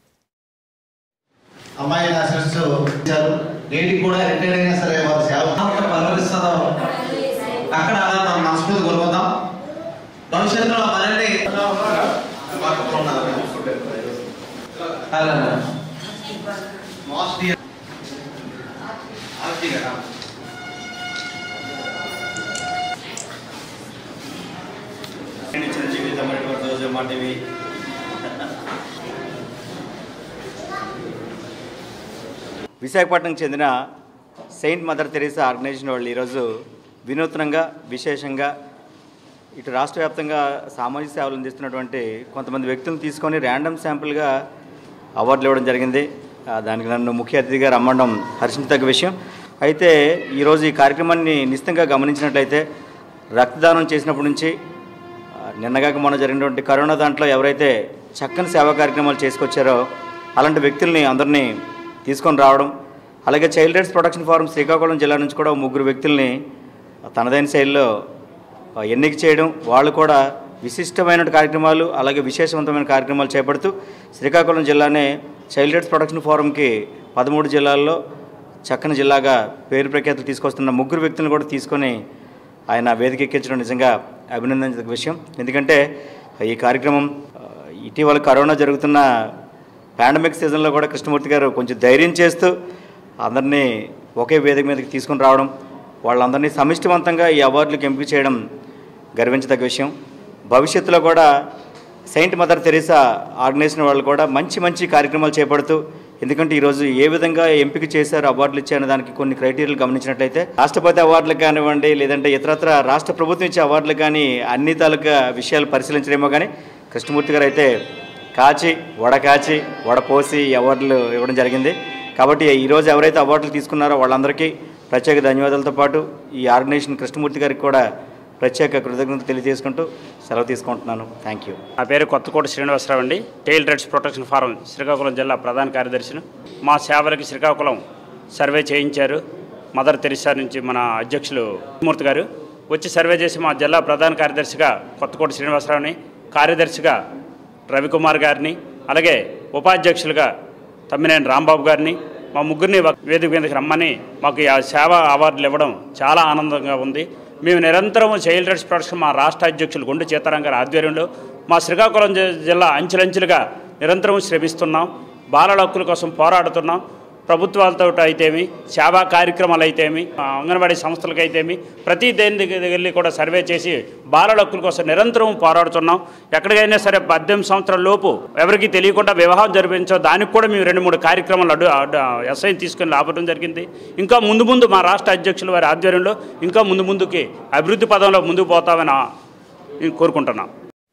అమ్మాయి ఆశిస్తూ ఇచ్చారు లేడీకి కూడా రిటైర్ అయినా సరే వారి సేవ పలవరిస్తుందో అక్కడ అలా మనం మనస్ఫూర్తి కోల్పోతాం భవిష్యత్తులో మనల్ని చిరంజీవి తమిళ రోజు మా టీవీ విశాఖపట్నంకి చెందిన సెయింట్ మదర్ తెరీసా ఆర్గనైజేషన్ వాళ్ళు ఈరోజు వినూత్నంగా విశేషంగా ఇటు రాష్ట్ర వ్యాప్తంగా సామాజిక సేవలు అందిస్తున్నటువంటి కొంతమంది వ్యక్తులను తీసుకొని ర్యాండమ్ శాంపుల్గా అవార్డులు ఇవ్వడం జరిగింది ఆ, దానికి నన్ను ముఖ్య అతిథిగా రమ్మడం హర్షించదగ్గ విషయం అయితే ఈరోజు ఈ కార్యక్రమాన్ని నిశ్చితంగా గమనించినట్లయితే రక్తదానం చేసినప్పటి నుంచి ఆ, నిన్నగాక మొన్న జరిగినటువంటి కరోనా దాంట్లో ఎవరైతే చక్కని సేవా కార్యక్రమాలు చేసుకొచ్చారో అలాంటి వ్యక్తుల్ని అందరినీ తీసుకొని రావడం అలాగే child rights protection forum Srikakulam జిల్లా నుంచి కూడా ఓ ముగ్గురు వ్యక్తుల్ని తనదైన శైలిలో ఆ, ఎన్నిక చేయడం వాళ్ళు కూడా విశిష్టమైన కార్యక్రమాలు అలాగే విశేషవంతమైన కార్యక్రమాలు చేపడుతూ శ్రీకాకుళం జిల్లానే చైల్డ్ రైట్స్ ప్రొటెక్షన్ ఫోరంకి పదమూడు జిల్లాల్లో చక్కని జిల్లాగా పేరు ప్రఖ్యాతులు తీసుకొస్తున్న ముగ్గురు వ్యక్తులను కూడా తీసుకొని ఆయన వేదిక ఎక్కించడం నిజంగా అభినందించదగ్గ విషయం ఎందుకంటే ఈ కార్యక్రమం ఆ, ఇటీవల కరోనా జరుగుతున్న పాండమిక్ సీజన్లో కూడా కృష్ణమూర్తి గారు కొంచెం ధైర్యం చేస్తూ అందరినీ ఒకే వేదిక మీదకి తీసుకుని రావడం వాళ్ళందరినీ సమిష్టివంతంగా ఈ అవార్డులకు ఎంపిక చేయడం గర్వించదగ్గ విషయం భవిష్యత్తులో కూడా సెయింట్ మదర్ తెరీసా ఆర్గనైజేషన్ వాళ్ళు కూడా మంచి మంచి కార్యక్రమాలు చేపడుతూ ఎందుకంటే ఈరోజు ఏ విధంగా ఎంపిక చేశారు అవార్డులు ఇచ్చారనే దానికి కొన్ని క్రైటీరియాలు గమనించినట్లయితే రాష్ట్రపతి అవార్డులకు కానివ్వండి లేదంటే ఇతరత్ర రాష్ట్ర ప్రభుత్వం ఇచ్చే అవార్డులకు కానీ అన్ని తాలూకా విషయాలు పరిశీలించడేమో కానీ కృష్ణమూర్తి గారు అయితే కాచి వడ కాచి వడ పోసి ఈ అవార్డులు ఇవ్వడం జరిగింది కాబట్టి ఈరోజు ఎవరైతే అవార్డులు తీసుకున్నారో వాళ్ళందరికీ ప్రత్యేక ధన్యవాదాలతో పాటు ఈ ఆర్గనైజేషన్ కృష్ణమూర్తి గారికి కూడా ప్రత్యేక కృతజ్ఞత తెలియజేసుకుంటూ సెలవు తీసుకుంటున్నాను థ్యాంక్ యూ నా పేరు కొత్తకోట శ్రీనివాసరావు అండి టైల్ రైట్స్ ప్రొటెక్షన్ ఫారం శ్రీకాకుళం జిల్లా ప్రధాన కార్యదర్శిని మా సేవలకి శ్రీకాకుళం సర్వే చేయించారు మదర్ తెరిసా నుంచి మన అధ్యక్షులు మూర్తి గారు వచ్చి సర్వే చేసి మా జిల్లా ప్రధాన కార్యదర్శిగా కొత్తకోట శ్రీనివాసరావుని కార్యదర్శిగా రవికుమార్ గారిని అలాగే ఉపాధ్యక్షులుగా తమ్మినేని రాంబాబు గారిని మా ముగ్గురిని ఒక వేదిక మీదకి రమ్మని మాకు ఈ సేవా అవార్డులు ఇవ్వడం చాలా ఆనందంగా ఉంది మేము నిరంతరం చైల్డ్ రైట్స్ ప్రొటెక్షన్ మా రాష్ట్ర అధ్యక్షులు గుండు సీతారాం గారి ఆధ్వర్యంలో మా శ్రీకాకుళం జి- జిల్లా అంచెలంచెలుగా నిరంతరం శ్రమిస్తున్నాం బాలల హక్కుల కోసం పోరాడుతున్నాం ప్రభుత్వాలతో అయితేమి సేవా కార్యక్రమాలు అయితేమి ఆ, అంగన్వాడీ సంస్థలకు అయితేమి ప్రతి దేని దగ్గరికి వెళ్ళి కూడా సర్వే చేసి బాలల హక్కుల కోసం నిరంతరం పోరాడుతున్నాం ఎక్కడికైనా సరే పద్దెనిమిది సంవత్సరాల లోపు ఎవరికి తెలియకుండా వివాహం జరిపించో దానికి కూడా మేము రెండు మూడు కార్యక్రమాలు అడ్డు అడ్డు ఎస్ఐ తీసుకొని రావడం జరిగింది ఇంకా ముందు ముందు మా రాష్ట్ర అధ్యక్షుల వారి ఆధ్వర్యంలో ఇంకా ముందు ముందుకి అభివృద్ధి పదంలో ముందుకు పోతామని ఆ, నేను కోరుకుంటున్నాం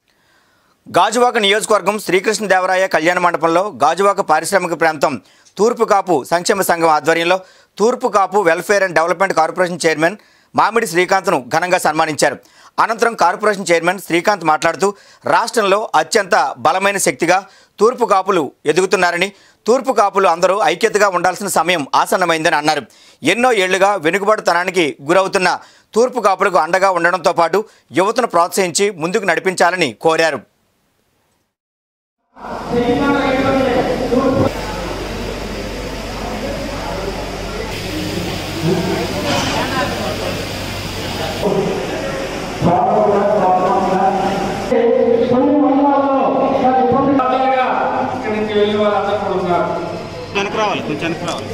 గాజువాక నియోజకవర్గం శ్రీకృష్ణదేవరాయ కళ్యాణ మండపంలో గాజువాక పారిశ్రామిక ప్రాంతం తూర్పు కాపు సంక్షేమ సంఘం ఆధ్వర్యంలో తూర్పు Kapu welfare and development corporation chairman Mamidi శ్రీకాంత్ను ఘనంగా సన్మానించారు అనంతరం కార్పొరేషన్ చైర్మన్ శ్రీకాంత్ మాట్లాడుతూ రాష్ట్రంలో అత్యంత బలమైన శక్తిగా తూర్పు కాపులు ఎదుగుతున్నారని తూర్పు కాపులు అందరూ ఐక్యతగా ఉండాల్సిన సమయం ఆసన్నమైందని అన్నారు ఎన్నో ఏళ్లుగా వెనుకబడుతనానికి గురవుతున్న తూర్పు కాపులకు అండగా ఉండడంతో పాటు యువతను ప్రోత్సహించి ముందుకు నడిపించాలని కోరారు వెనక్కి రావాలి కొంచెం వెనక్కి రావాలి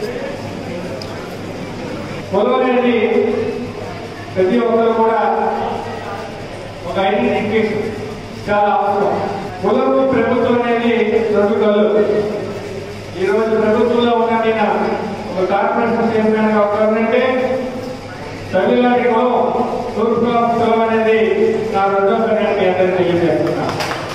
పొలం అనేది ప్రతి ఒక్కరు కూడా ఒక ఐడెంటిఫికేషన్ చాలా అవసరం పొలము ప్రభుత్వం అనేది రెండు కళ్ళు ఈరోజు ప్రభుత్వంలో ఉన్న నేను ఒక కార్పొరేషన్ చైర్మన్ గా ఉన్నానంటే తమిళనాడు కులం తూర్పు కులం అనేది నా రెండో పని అని మీ అందరికీ తెలియజేస్తున్నా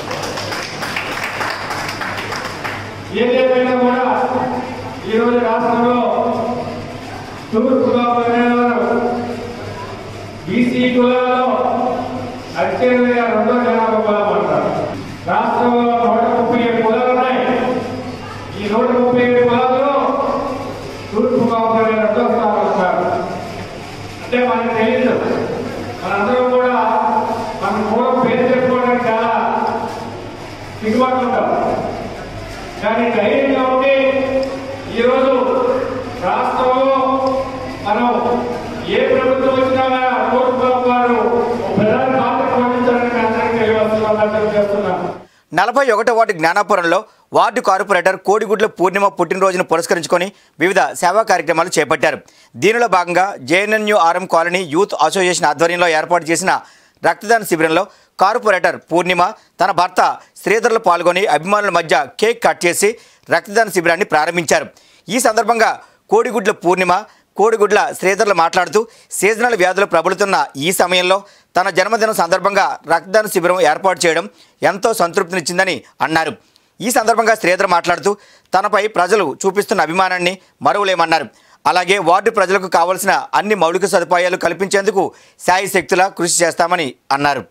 ఏదేమైనా కూడా ఈరోజు రాష్ట్రంలో తూర్పుగా అనేవారు బీసీ కులాల్లో అత్యధికంగా రెండో జనాభా కులం అంటారు రాష్ట్రంలో నూట ముప్పై ఏడు కులాలు ఉన్నాయి ఈ నూట ముప్పై ఏడు కులాల్లో తూర్పుగా ఉండే రెండో స్థానం ఉంటారు అంటే మనకు తెలియదు మనందరం కూడా మన కులం పేరు చెప్పుకోవడానికి చాలా సిగ్గుబాటు ఉంటాం కానీ ధైర్యంగా ఉండి ఈరోజు రాష్ట్రంలో మనం ఏ ప్రభుత్వం వచ్చినా తూర్పు వారు ఒక ప్రధాన పాత్ర పోషించాలని మీ అందరికీ తెలియవస్తున్నా చేస్తున్నాను నలభై ఒకటో వార్డు జ్ఞానాపురంలో వార్డు కార్పొరేటర్ కోడిగుడ్ల పూర్ణిమ పుట్టినరోజును పురస్కరించుకొని వివిధ సేవా కార్యక్రమాలు చేపట్టారు దీనిలో భాగంగా JNNU RM colony youth association ఆధ్వర్యంలో ఏర్పాటు చేసిన రక్తదాన శిబిరంలో కార్పొరేటర్ పూర్ణిమ తన భర్త శ్రీధర్లు పాల్గొని అభిమానుల మధ్య కేక్ కట్ చేసి రక్తదాన శిబిరాన్ని ప్రారంభించారు ఈ సందర్భంగా కోడిగుడ్ల పూర్ణిమ కోడిగుడ్ల శ్రీధర్లు మాట్లాడుతూ సీజనల్ వ్యాధులు ప్రబలుతున్న ఈ సమయంలో తన జన్మదినం సందర్భంగా రక్తదాన శిబిరం ఏర్పాటు చేయడం ఎంతో సంతృప్తినిచ్చిందని అన్నారు ఈ సందర్భంగా శ్రీధర్ మాట్లాడుతూ తనపై ప్రజలు చూపిస్తున్న అభిమానాన్ని మరువలేమన్నారు అలాగే వార్డు ప్రజలకు కావలసిన అన్ని మౌలిక సదుపాయాలు కల్పించేందుకు శాయి శక్తులా కృషి చేస్తామని అన్నారు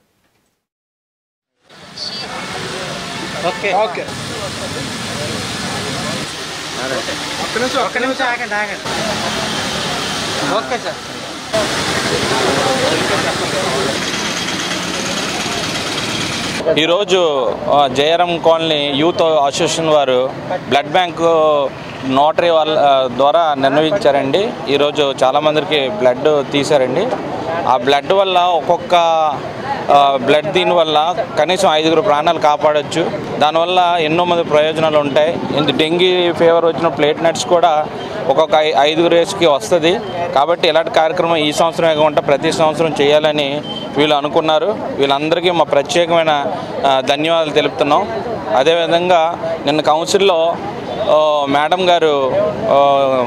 ఓకే ఓకే ఒక్క నిమిషం ఒక్క నిమిషం ఆగండి ఆగండి ఓకే సార్ ఈరోజు ఆ, జయరాం కాలనీ యూత్ అసోసియేషన్ వారు బ్లడ్ బ్యాంక్ నోటరీ వాళ్ళ ఆ, ద్వారా నిర్ణయించారండి ఈరోజు చాలామందికి బ్లడ్ తీశారండి ఆ బ్లడ్ వల్ల ఒక్కొక్క ఆ, బ్లడ్ దీనివల్ల కనీసం ఐదుగురు ప్రాణాలు కాపాడొచ్చు దానివల్ల ఎన్నో మంది ప్రయోజనాలు ఉంటాయి ఇంత డెంగీ ఫీవర్ వచ్చిన ప్లేట్నెట్స్ కూడా ఒక్కొక్క ఐ- ఐదుగురు రేసుకి వస్తుంది కాబట్టి ఇలాంటి కార్యక్రమం ఈ సంవత్సరం కాకుండా ప్రతి సంవత్సరం చేయాలని వీళ్ళు అనుకున్నారు వీళ్ళందరికీ మా ప్రత్యేకమైన ఆ, ధన్యవాదాలు తెలుపుతున్నాం అదేవిధంగా నిన్న కౌన్సిల్లో ఆ, మేడం గారు ఆ,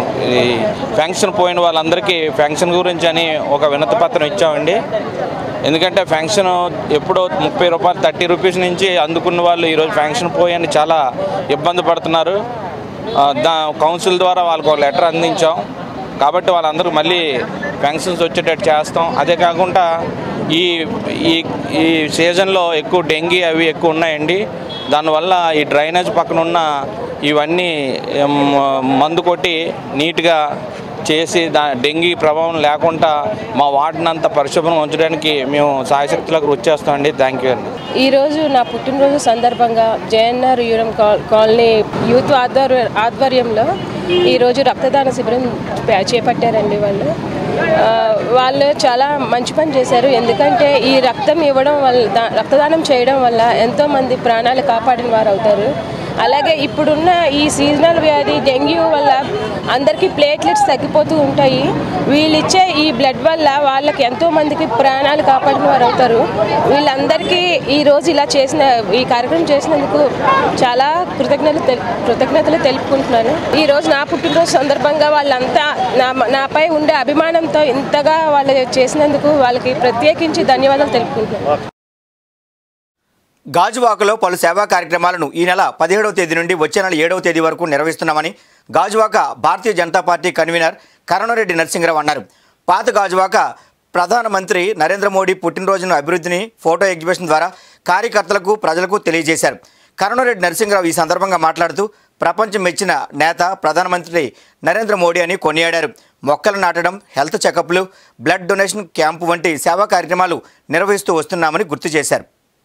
ఈ ఫంక్షన్ పోయిన వాళ్ళందరికీ ఫంక్షన్ గురించి అని ఒక వినతి పత్రం ఇచ్చామండి ఎందుకంటే ఫంక్షన్ ఎప్పుడో ముప్పై రూపాయలు థర్టీ రూపీస్ నుంచి అందుకున్న వాళ్ళు ఈరోజు ఫంక్షన్ పోయని చాలా ఇబ్బంది పడుతున్నారు ఆ, దా కౌన్సిల్ ద్వారా వాళ్ళకు ఒక లెటర్ అందించాం కాబట్టి వాళ్ళందరూ మళ్ళీ ఫంక్షన్స్ వచ్చేటట్టు చేస్తాం అదే కాకుండా ఈ ఈ ఈ సీజన్లో ఎక్కువ డెంగీ అవి ఎక్కువ ఉన్నాయండి దానివల్ల ఈ డ్రైనేజ్ పక్కన ఉన్న ఇవన్నీ ఏం, మందు కొట్టి నీట్గా చేసి దా డెంగీ ప్రభావం లేకుండా మా వార్డుని అంతా పరిశుభ్రం ఉంచడానికి మేము సాయశక్తులకు కృషి చేస్తామండి థ్యాంక్ యూ అండి ఈరోజు నా పుట్టినరోజు సందర్భంగా జేఎన్ఆర్ యూరం కా- కాలనీ యూత్ ఆధ్వర్య ఆధ్వర్యంలో ఈరోజు రక్తదాన శిబిరం పే- చేపట్టారండి వాళ్ళు ఆ, వాళ్ళు చాలా మంచి పని చేశారు ఎందుకంటే ఈ రక్తం ఇవ్వడం వల్ల దా- రక్తదానం చేయడం వల్ల ఎంతోమంది ప్రాణాలు కాపాడిన వారు అవుతారు అలాగే ఇప్పుడున్న ఈ సీజనల్ వ్యాధి డెంగ్యూ వల్ల అందరికీ ప్లేట్లెట్స్ తగ్గిపోతూ ఉంటాయి వీళ్ళు ఇచ్చే ఈ బ్లడ్ వల్ల వాళ్ళకి ఎంతో మందికి ప్రాణాలు కాపాడిన వారు అవుతారు వీళ్ళందరికీ ఈ రోజు ఇలా చేసిన ఈ కార్యక్రమం చేసినందుకు చాలా కృతజ్ఞతలు తెల్- కృతజ్ఞతలు తెలుపుకుంటున్నాను ఈ రోజు నా పుట్టినరోజు సందర్భంగా వాళ్ళంతా నా నాపై ఉండే అభిమానంతో ఇంతగా వాళ్ళు చేసినందుకు వాళ్ళకి ప్రత్యేకించి ధన్యవాదాలు తెలుపుకుంటున్నాను గాజువాకలో పలు సేవా కార్యక్రమాలను ఈ నెల పదిహేడవ తేదీ నుండి వచ్చే నెల ఏడవ తేదీ వరకు నిర్వహిస్తున్నామని గాజువాక భారతీయ జనతా పార్టీ కన్వీనర్ కరుణారెడ్డి నరసింహరావు అన్నారు పాత గాజువాక ప్రధానమంత్రి నరేంద్ర మోడీ పుట్టినరోజును అభివృద్ధిని ఫోటో ఎగ్జిబిషన్ ద్వారా కార్యకర్తలకు ప్రజలకు తెలియజేశారు కరుణారెడ్డి నరసింహరావు ఈ సందర్భంగా మాట్లాడుతూ ప్రపంచం మెచ్చిన నేత ప్రధానమంత్రి నరేంద్ర మోడీ అని కొనియాడారు మొక్కలు నాటడం హెల్త్ చెకప్లు బ్లడ్ డొనేషన్ క్యాంపు వంటి సేవా కార్యక్రమాలు నిర్వహిస్తూ వస్తున్నామని గుర్తు చేశారు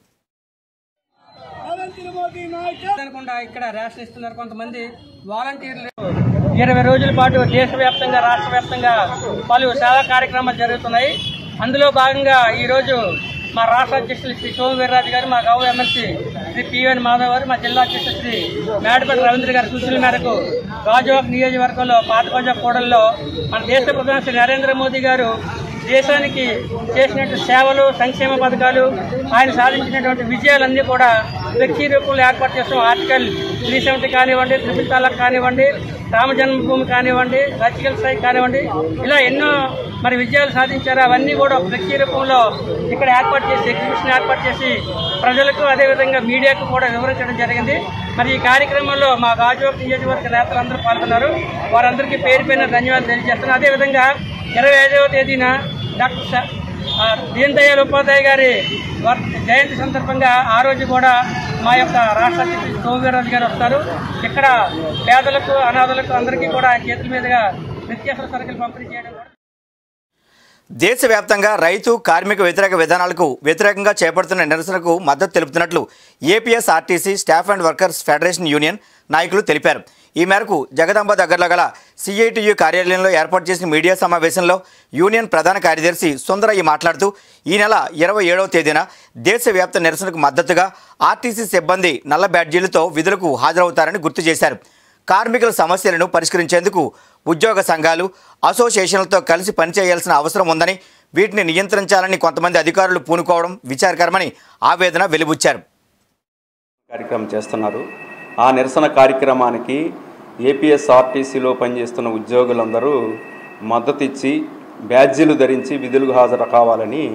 అనుకుండా ఇక్కడ రేషన్ ఇస్తున్నారు కొంతమంది వాలంటీర్లు ఇరవై రోజుల పాటు దేశవ్యాప్తంగా రాష్ట్ర వ్యాప్తంగా పలు సేవా కార్యక్రమాలు జరుగుతున్నాయి అందులో భాగంగా ఈరోజు మా రాష్ట్ర అధ్యక్షులు శ్రీ సోమవీర్రాజు గారు మా గౌరవ ఎమ్మెల్సీ శ్రీ పివన్ మాధవ్ గారు మా జిల్లా అధ్యక్షులు శ్రీ మేడపల్లి రవీంద్ర గారి సూచనల మేరకు గాజువాక్ నియోజకవర్గంలో పాతకొంజ కూడల్లో మన దేశ ప్రధాని శ్రీ నరేంద్ర మోదీ గారు దేశానికి చేసినట్టు సేవలు సంక్షేమ పథకాలు ఆయన సాధించినటువంటి విజయాలన్నీ కూడా వ్యక్తి రూపంలో ఏర్పాటు చేస్తాం ఆర్టికల్ త్రీ సెవెంటీ కానివ్వండి త్రిపుల్ తలాక్ కానివ్వండి రామ జన్మభూమి కానివ్వండి రచికల్ స్ట్రైక్ కానివ్వండి ఇలా ఎన్నో మరి విజయాలు సాధించారు అవన్నీ కూడా ఒక వ్యక్తి రూపంలో ఇక్కడ ఏర్పాటు చేసి ఎగ్జిబిషన్ ఏర్పాటు చేసి ప్రజలకు అదేవిధంగా మీడియాకు కూడా వివరించడం జరిగింది మరి ఈ కార్యక్రమంలో మా గాజువాక నియోజకవర్గ నేతలందరూ పాల్గొన్నారు వారందరికీ పేరు పైన ధన్యవాదాలు తెలియజేస్తున్నాను అదేవిధంగా ఇరవై ఐదవ తేదీన డాక్టర్ స- ఆ, దీన్ దయాళ్ ఉపాధ్యాయ గారి వర్- జయంతి సందర్భంగా ఆ రోజు కూడా మా యొక్క రాష్ట్ర అధ్యక్షుడు సోమవీర్రాజు గారు వస్తారు ఇక్కడ పేదలకు అనాథలకు అందరికీ కూడా ఆయన చేతుల మీదుగా నిత్యావసర సరుకులు పంపిణీ చేయడం కూడా దేశవ్యాప్తంగా రైతు కార్మిక వ్యతిరేక విధానాలకు వ్యతిరేకంగా చేపడుతున్న నిరసనకు మద్దతు తెలుపుతున్నట్లు APS RTC staff and workers federation union నాయకులు తెలిపారు ఈ మేరకు జగదాంబ దగ్గరలో గల సిఐటియు కార్యాలయంలో ఏర్పాటు చేసిన మీడియా సమావేశంలో యూనియన్ ప్రధాన కార్యదర్శి సుందరయ్య మాట్లాడుతూ ఈ నెల ఇరవై ఏడవ తేదీన దేశవ్యాప్త నిరసనకు మద్దతుగా ఆర్టీసీ సిబ్బంది నల్ల బ్యాడ్జీలతో విధులకు హాజరవుతారని గుర్తు చేశారు కార్మికుల సమస్యలను పరిష్కరించేందుకు ఉద్యోగ సంఘాలు అసోసియేషన్లతో కలిసి పనిచేయాల్సిన అవసరం ఉందని వీటిని నియంత్రించాలని కొంతమంది అధికారులు పూనుకోవడం విచారకరమని ఆవేదన వెలిబుచ్చారు కార్యక్రమం చేస్తున్నారు ఆ నిరసన కార్యక్రమానికి ఏపీఎస్ఆర్టీసీలో పనిచేస్తున్న ఉద్యోగులందరూ మద్దతు ఇచ్చి బ్యాడ్జీలు ధరించి విధులకు హాజరు కావాలని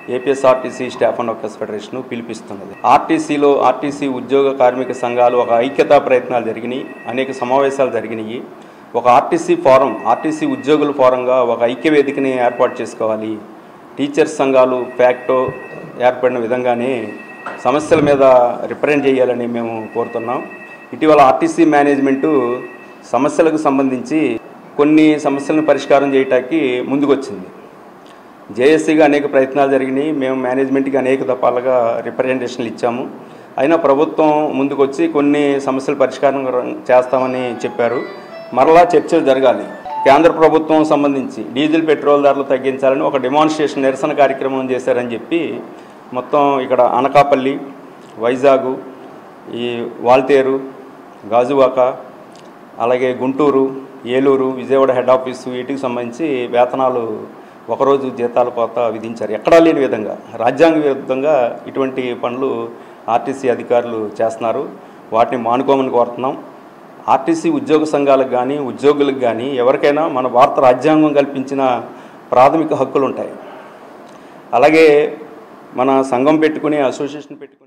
APSRTC staff and workers federation పిలిపిస్తున్నది ఆర్టీసీలో ఆర్టీసీ ఉద్యోగ కార్మిక సంఘాలు ఒక ఐక్యతా ప్రయత్నాలు జరిగినాయి అనేక సమావేశాలు జరిగినాయి ఒక ఆర్టీసీ ఫోరం ఆర్టీసీ ఉద్యోగుల ఫోరంగా ఒక ఐక్య వేదికని ఏర్పాటు చేసుకోవాలి టీచర్స్ సంఘాలు ఫ్యాక్టో ఏర్పడిన విధంగానే సమస్యల మీద రిప్రజెంట్ చేయాలని మేము కోరుతున్నాం ఇటీవల ఆర్టీసీ మేనేజ్మెంటు సమస్యలకు సంబంధించి కొన్ని సమస్యలను పరిష్కారం చేయటానికి ముందుకొచ్చింది జేఏసీగా అనేక ప్రయత్నాలు జరిగినాయి మేము మేనేజ్మెంట్కి అనేక దఫాలుగా రిప్రజెంటేషన్లు ఇచ్చాము అయినా ప్రభుత్వం ముందుకొచ్చి కొన్ని సమస్యల పరిష్కారం చేస్తామని చెప్పారు మరలా చర్చలు జరగాలి కేంద్ర ప్రభుత్వం సంబంధించి డీజిల్ పెట్రోల్ ధరలు తగ్గించాలని ఒక డెమాన్స్ట్రేషన్ నిరసన కార్యక్రమం చేశారని చెప్పి మొత్తం ఇక్కడ అనకాపల్లి వైజాగు ఈ వాల్తేరు గాజువాక అలాగే గుంటూరు ఏలూరు విజయవాడ హెడ్ ఆఫీసు వీటికి సంబంధించి వేతనాలు ఒకరోజు జీతాల కోత విధించారు ఎక్కడా లేని విధంగా రాజ్యాంగ విరుద్ధంగా ఇటువంటి పనులు ఆర్టీసీ అధికారులు చేస్తున్నారు వాటిని మానుకోమని కోరుతున్నాం ఆర్టీసీ ఉద్యోగ సంఘాలకు కానీ ఉద్యోగులకు కానీ ఎవరికైనా మన భారత రాజ్యాంగం కల్పించిన ప్రాథమిక హక్కులు ఉంటాయి అలాగే మన సంఘం పెట్టుకుని అసోసియేషన్ పెట్టుకుని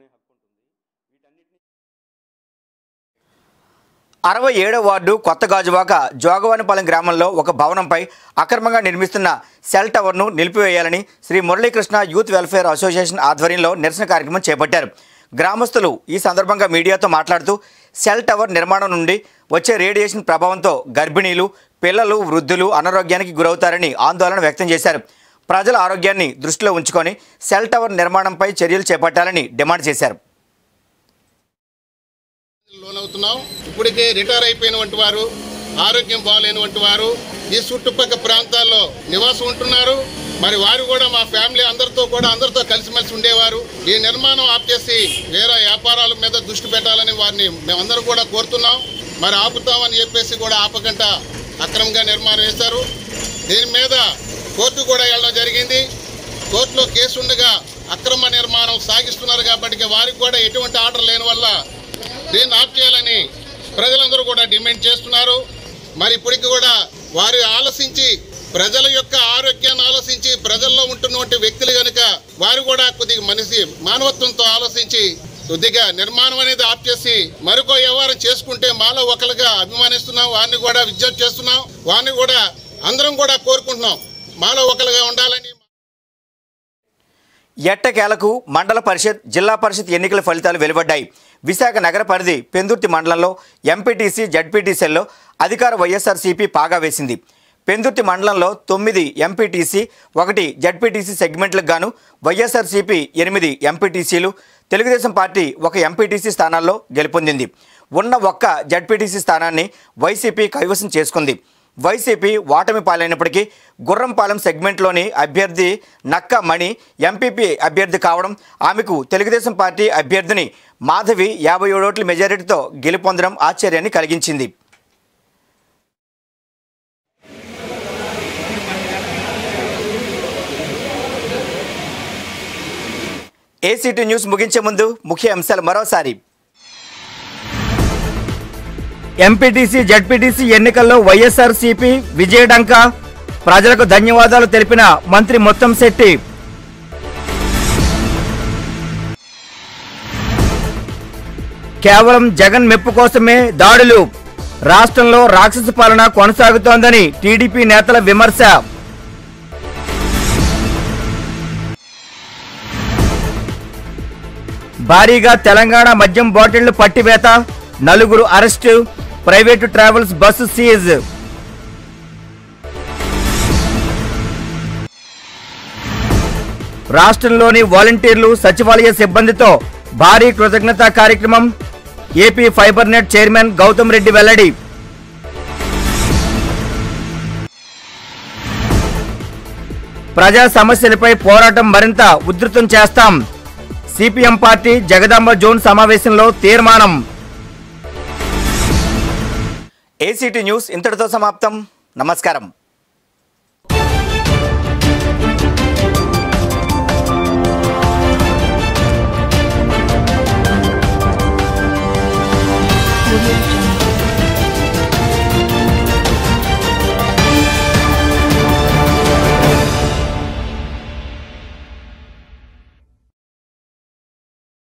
అరవై ఏడో వార్డు కొత్త గాజువాక జోగవానిపాలెం గ్రామంలో ఒక భవనంపై అక్రమంగా నిర్మిస్తున్న సెల్ టవర్ను నిలిపివేయాలని Sri Muralikrishna youth welfare association ఆధ్వర్యంలో నిరసన కార్యక్రమం చేపట్టారు గ్రామస్తులు ఈ సందర్భంగా మీడియాతో మాట్లాడుతూ సెల్ టవర్ నిర్మాణం నుండి వచ్చే రేడియేషన్ ప్రభావంతో గర్భిణీలు పిల్లలు వృద్ధులు అనారోగ్యానికి గురవుతారని ఆందోళన వ్యక్తం చేశారు ప్రజల ఆరోగ్యాన్ని దృష్టిలో ఉంచుకొని సెల్ టవర్ నిర్మాణంపై చర్యలు చేపట్టాలని డిమాండ్ చేశారు లోనవుతున్నాం ఇప్పటికే రిటైర్ అయిపోయినటువంటి వారు ఆరోగ్యం బాగాలేనివంటి వారు ఈ చుట్టుపక్కల ప్రాంతాల్లో నివాసం ఉంటున్నారు మరి వారు కూడా మా ఫ్యామిలీ అందరితో కూడా అందరితో కలిసిమెలిసి ఉండేవారు ఈ నిర్మాణం ఆప్ చేసి వేరే వ్యాపారాల మీద దృష్టి పెట్టాలని వారిని మేమందరం కూడా కోరుతున్నాం మరి ఆపుతామని చెప్పేసి కూడా ఆపకుండా అక్రమంగా నిర్మాణం వేశారు దీని మీద కోర్టు కూడా వెళ్ళడం జరిగింది కోర్టులో కేసు ఉండగా అక్రమ నిర్మాణం సాగిస్తున్నారు కాబట్టి వారికి కూడా ఎటువంటి ఆర్డర్ లేని వల్ల దీన్ని ఆఫ్ చేయాలని ప్రజలందరూ కూడా డిమాండ్ చేస్తున్నారు మరి ఇప్పటికి కూడా వారు ఆలోచించి ప్రజల యొక్క ఆరోగ్యాన్ని ఆలోచించి ప్రజల్లో ఉంటున్నటువంటి వ్యక్తులు కనుక వారు కూడా కొద్దిగా మనిషి మానవత్వంతో ఆలోచించి కొద్దిగా నిర్మాణం అనేది ఆఫ్ చేసి మరొక వ్యవహారం చేసుకుంటే మాలో ఒకరుగా అభిమానిస్తున్నాం వారిని కూడా విజ్ఞప్తి చేస్తున్నాం వారిని కూడా అందరం కూడా కోరుకుంటున్నాం మాలో ఒకరుగా ఉండాలని ఎట్టకేలకు మండల పరిషత్ జిల్లా పరిషత్ ఎన్నికల ఫలితాలు వెలువడ్డాయి విశాఖ నగర పరిధి పెందుర్తి మండలంలో ఎంపీటీసీ జడ్పీటీసీల్లో అధికార వైఎస్ఆర్సీపీ పాగా వేసింది పెందుర్తి మండలంలో తొమ్మిది ఎంపీటీసీ ఒకటి జడ్పీటీసీ సెగ్మెంట్లకు గాను వైఎస్ఆర్సీపీ ఎనిమిది ఎంపీటీసీలు తెలుగుదేశం పార్టీ ఒక ఎంపీటీసీ స్థానాల్లో గెలుపొందింది ఉన్న ఒక్క జడ్పీటీసీ స్థానాన్ని వైసీపీ కైవసం చేసుకుంది వైసీపీ ఓటమి పాలైనప్పటికీ గుర్రంపాలెం సెగ్మెంట్లోని అభ్యర్థి నక్క మణి ఎంపీపీ అభ్యర్థి కావడం ఆమెకు తెలుగుదేశం పార్టీ అభ్యర్థిని మాధవి యాభై ఏడు ఓట్ల మెజారిటీతో గెలుపొందడం ఆశ్చర్యాన్ని కలిగించింది ఏసీటీ న్యూస్ ముగించే ముందు ముఖ్య అంశాలు మరోసారి ఎంపీటీసీ జడ్పీటీసీ ఎన్నికల్లో వైఎస్ఆర్సీపీ విజయడంక ప్రజలకు ధన్యవాదాలు తెలిపిన మంత్రి మొత్తం శెట్టి కేవలం జగన్ మెప్పు కోసమే దాడులు రాష్ట్రంలో రాక్షస పాలన కొనసాగుతోందని టీడీపీ నేతల విమర్శ భారీగా తెలంగాణ మద్యం బాటిళ్లు పట్టివేత నలుగురు arrest private travels bus seize రాష్ట్రంలోని వాలంటీర్లు సచివాలయ సిబ్బందితో భారీ కృతజ్ఞతా కార్యక్రమం AP fiber net chairman Gautam Reddy వెల్లడి ప్రజా సమస్యలపై పోరాటం మరింత ఉధృతం చేస్తాం సిపిఎం పార్టీ జగదాంబ జోన్ సమావేశంలో తీర్మానం ఏసీటీ న్యూస్ ఇంతటితో సమాప్తం నమస్కారం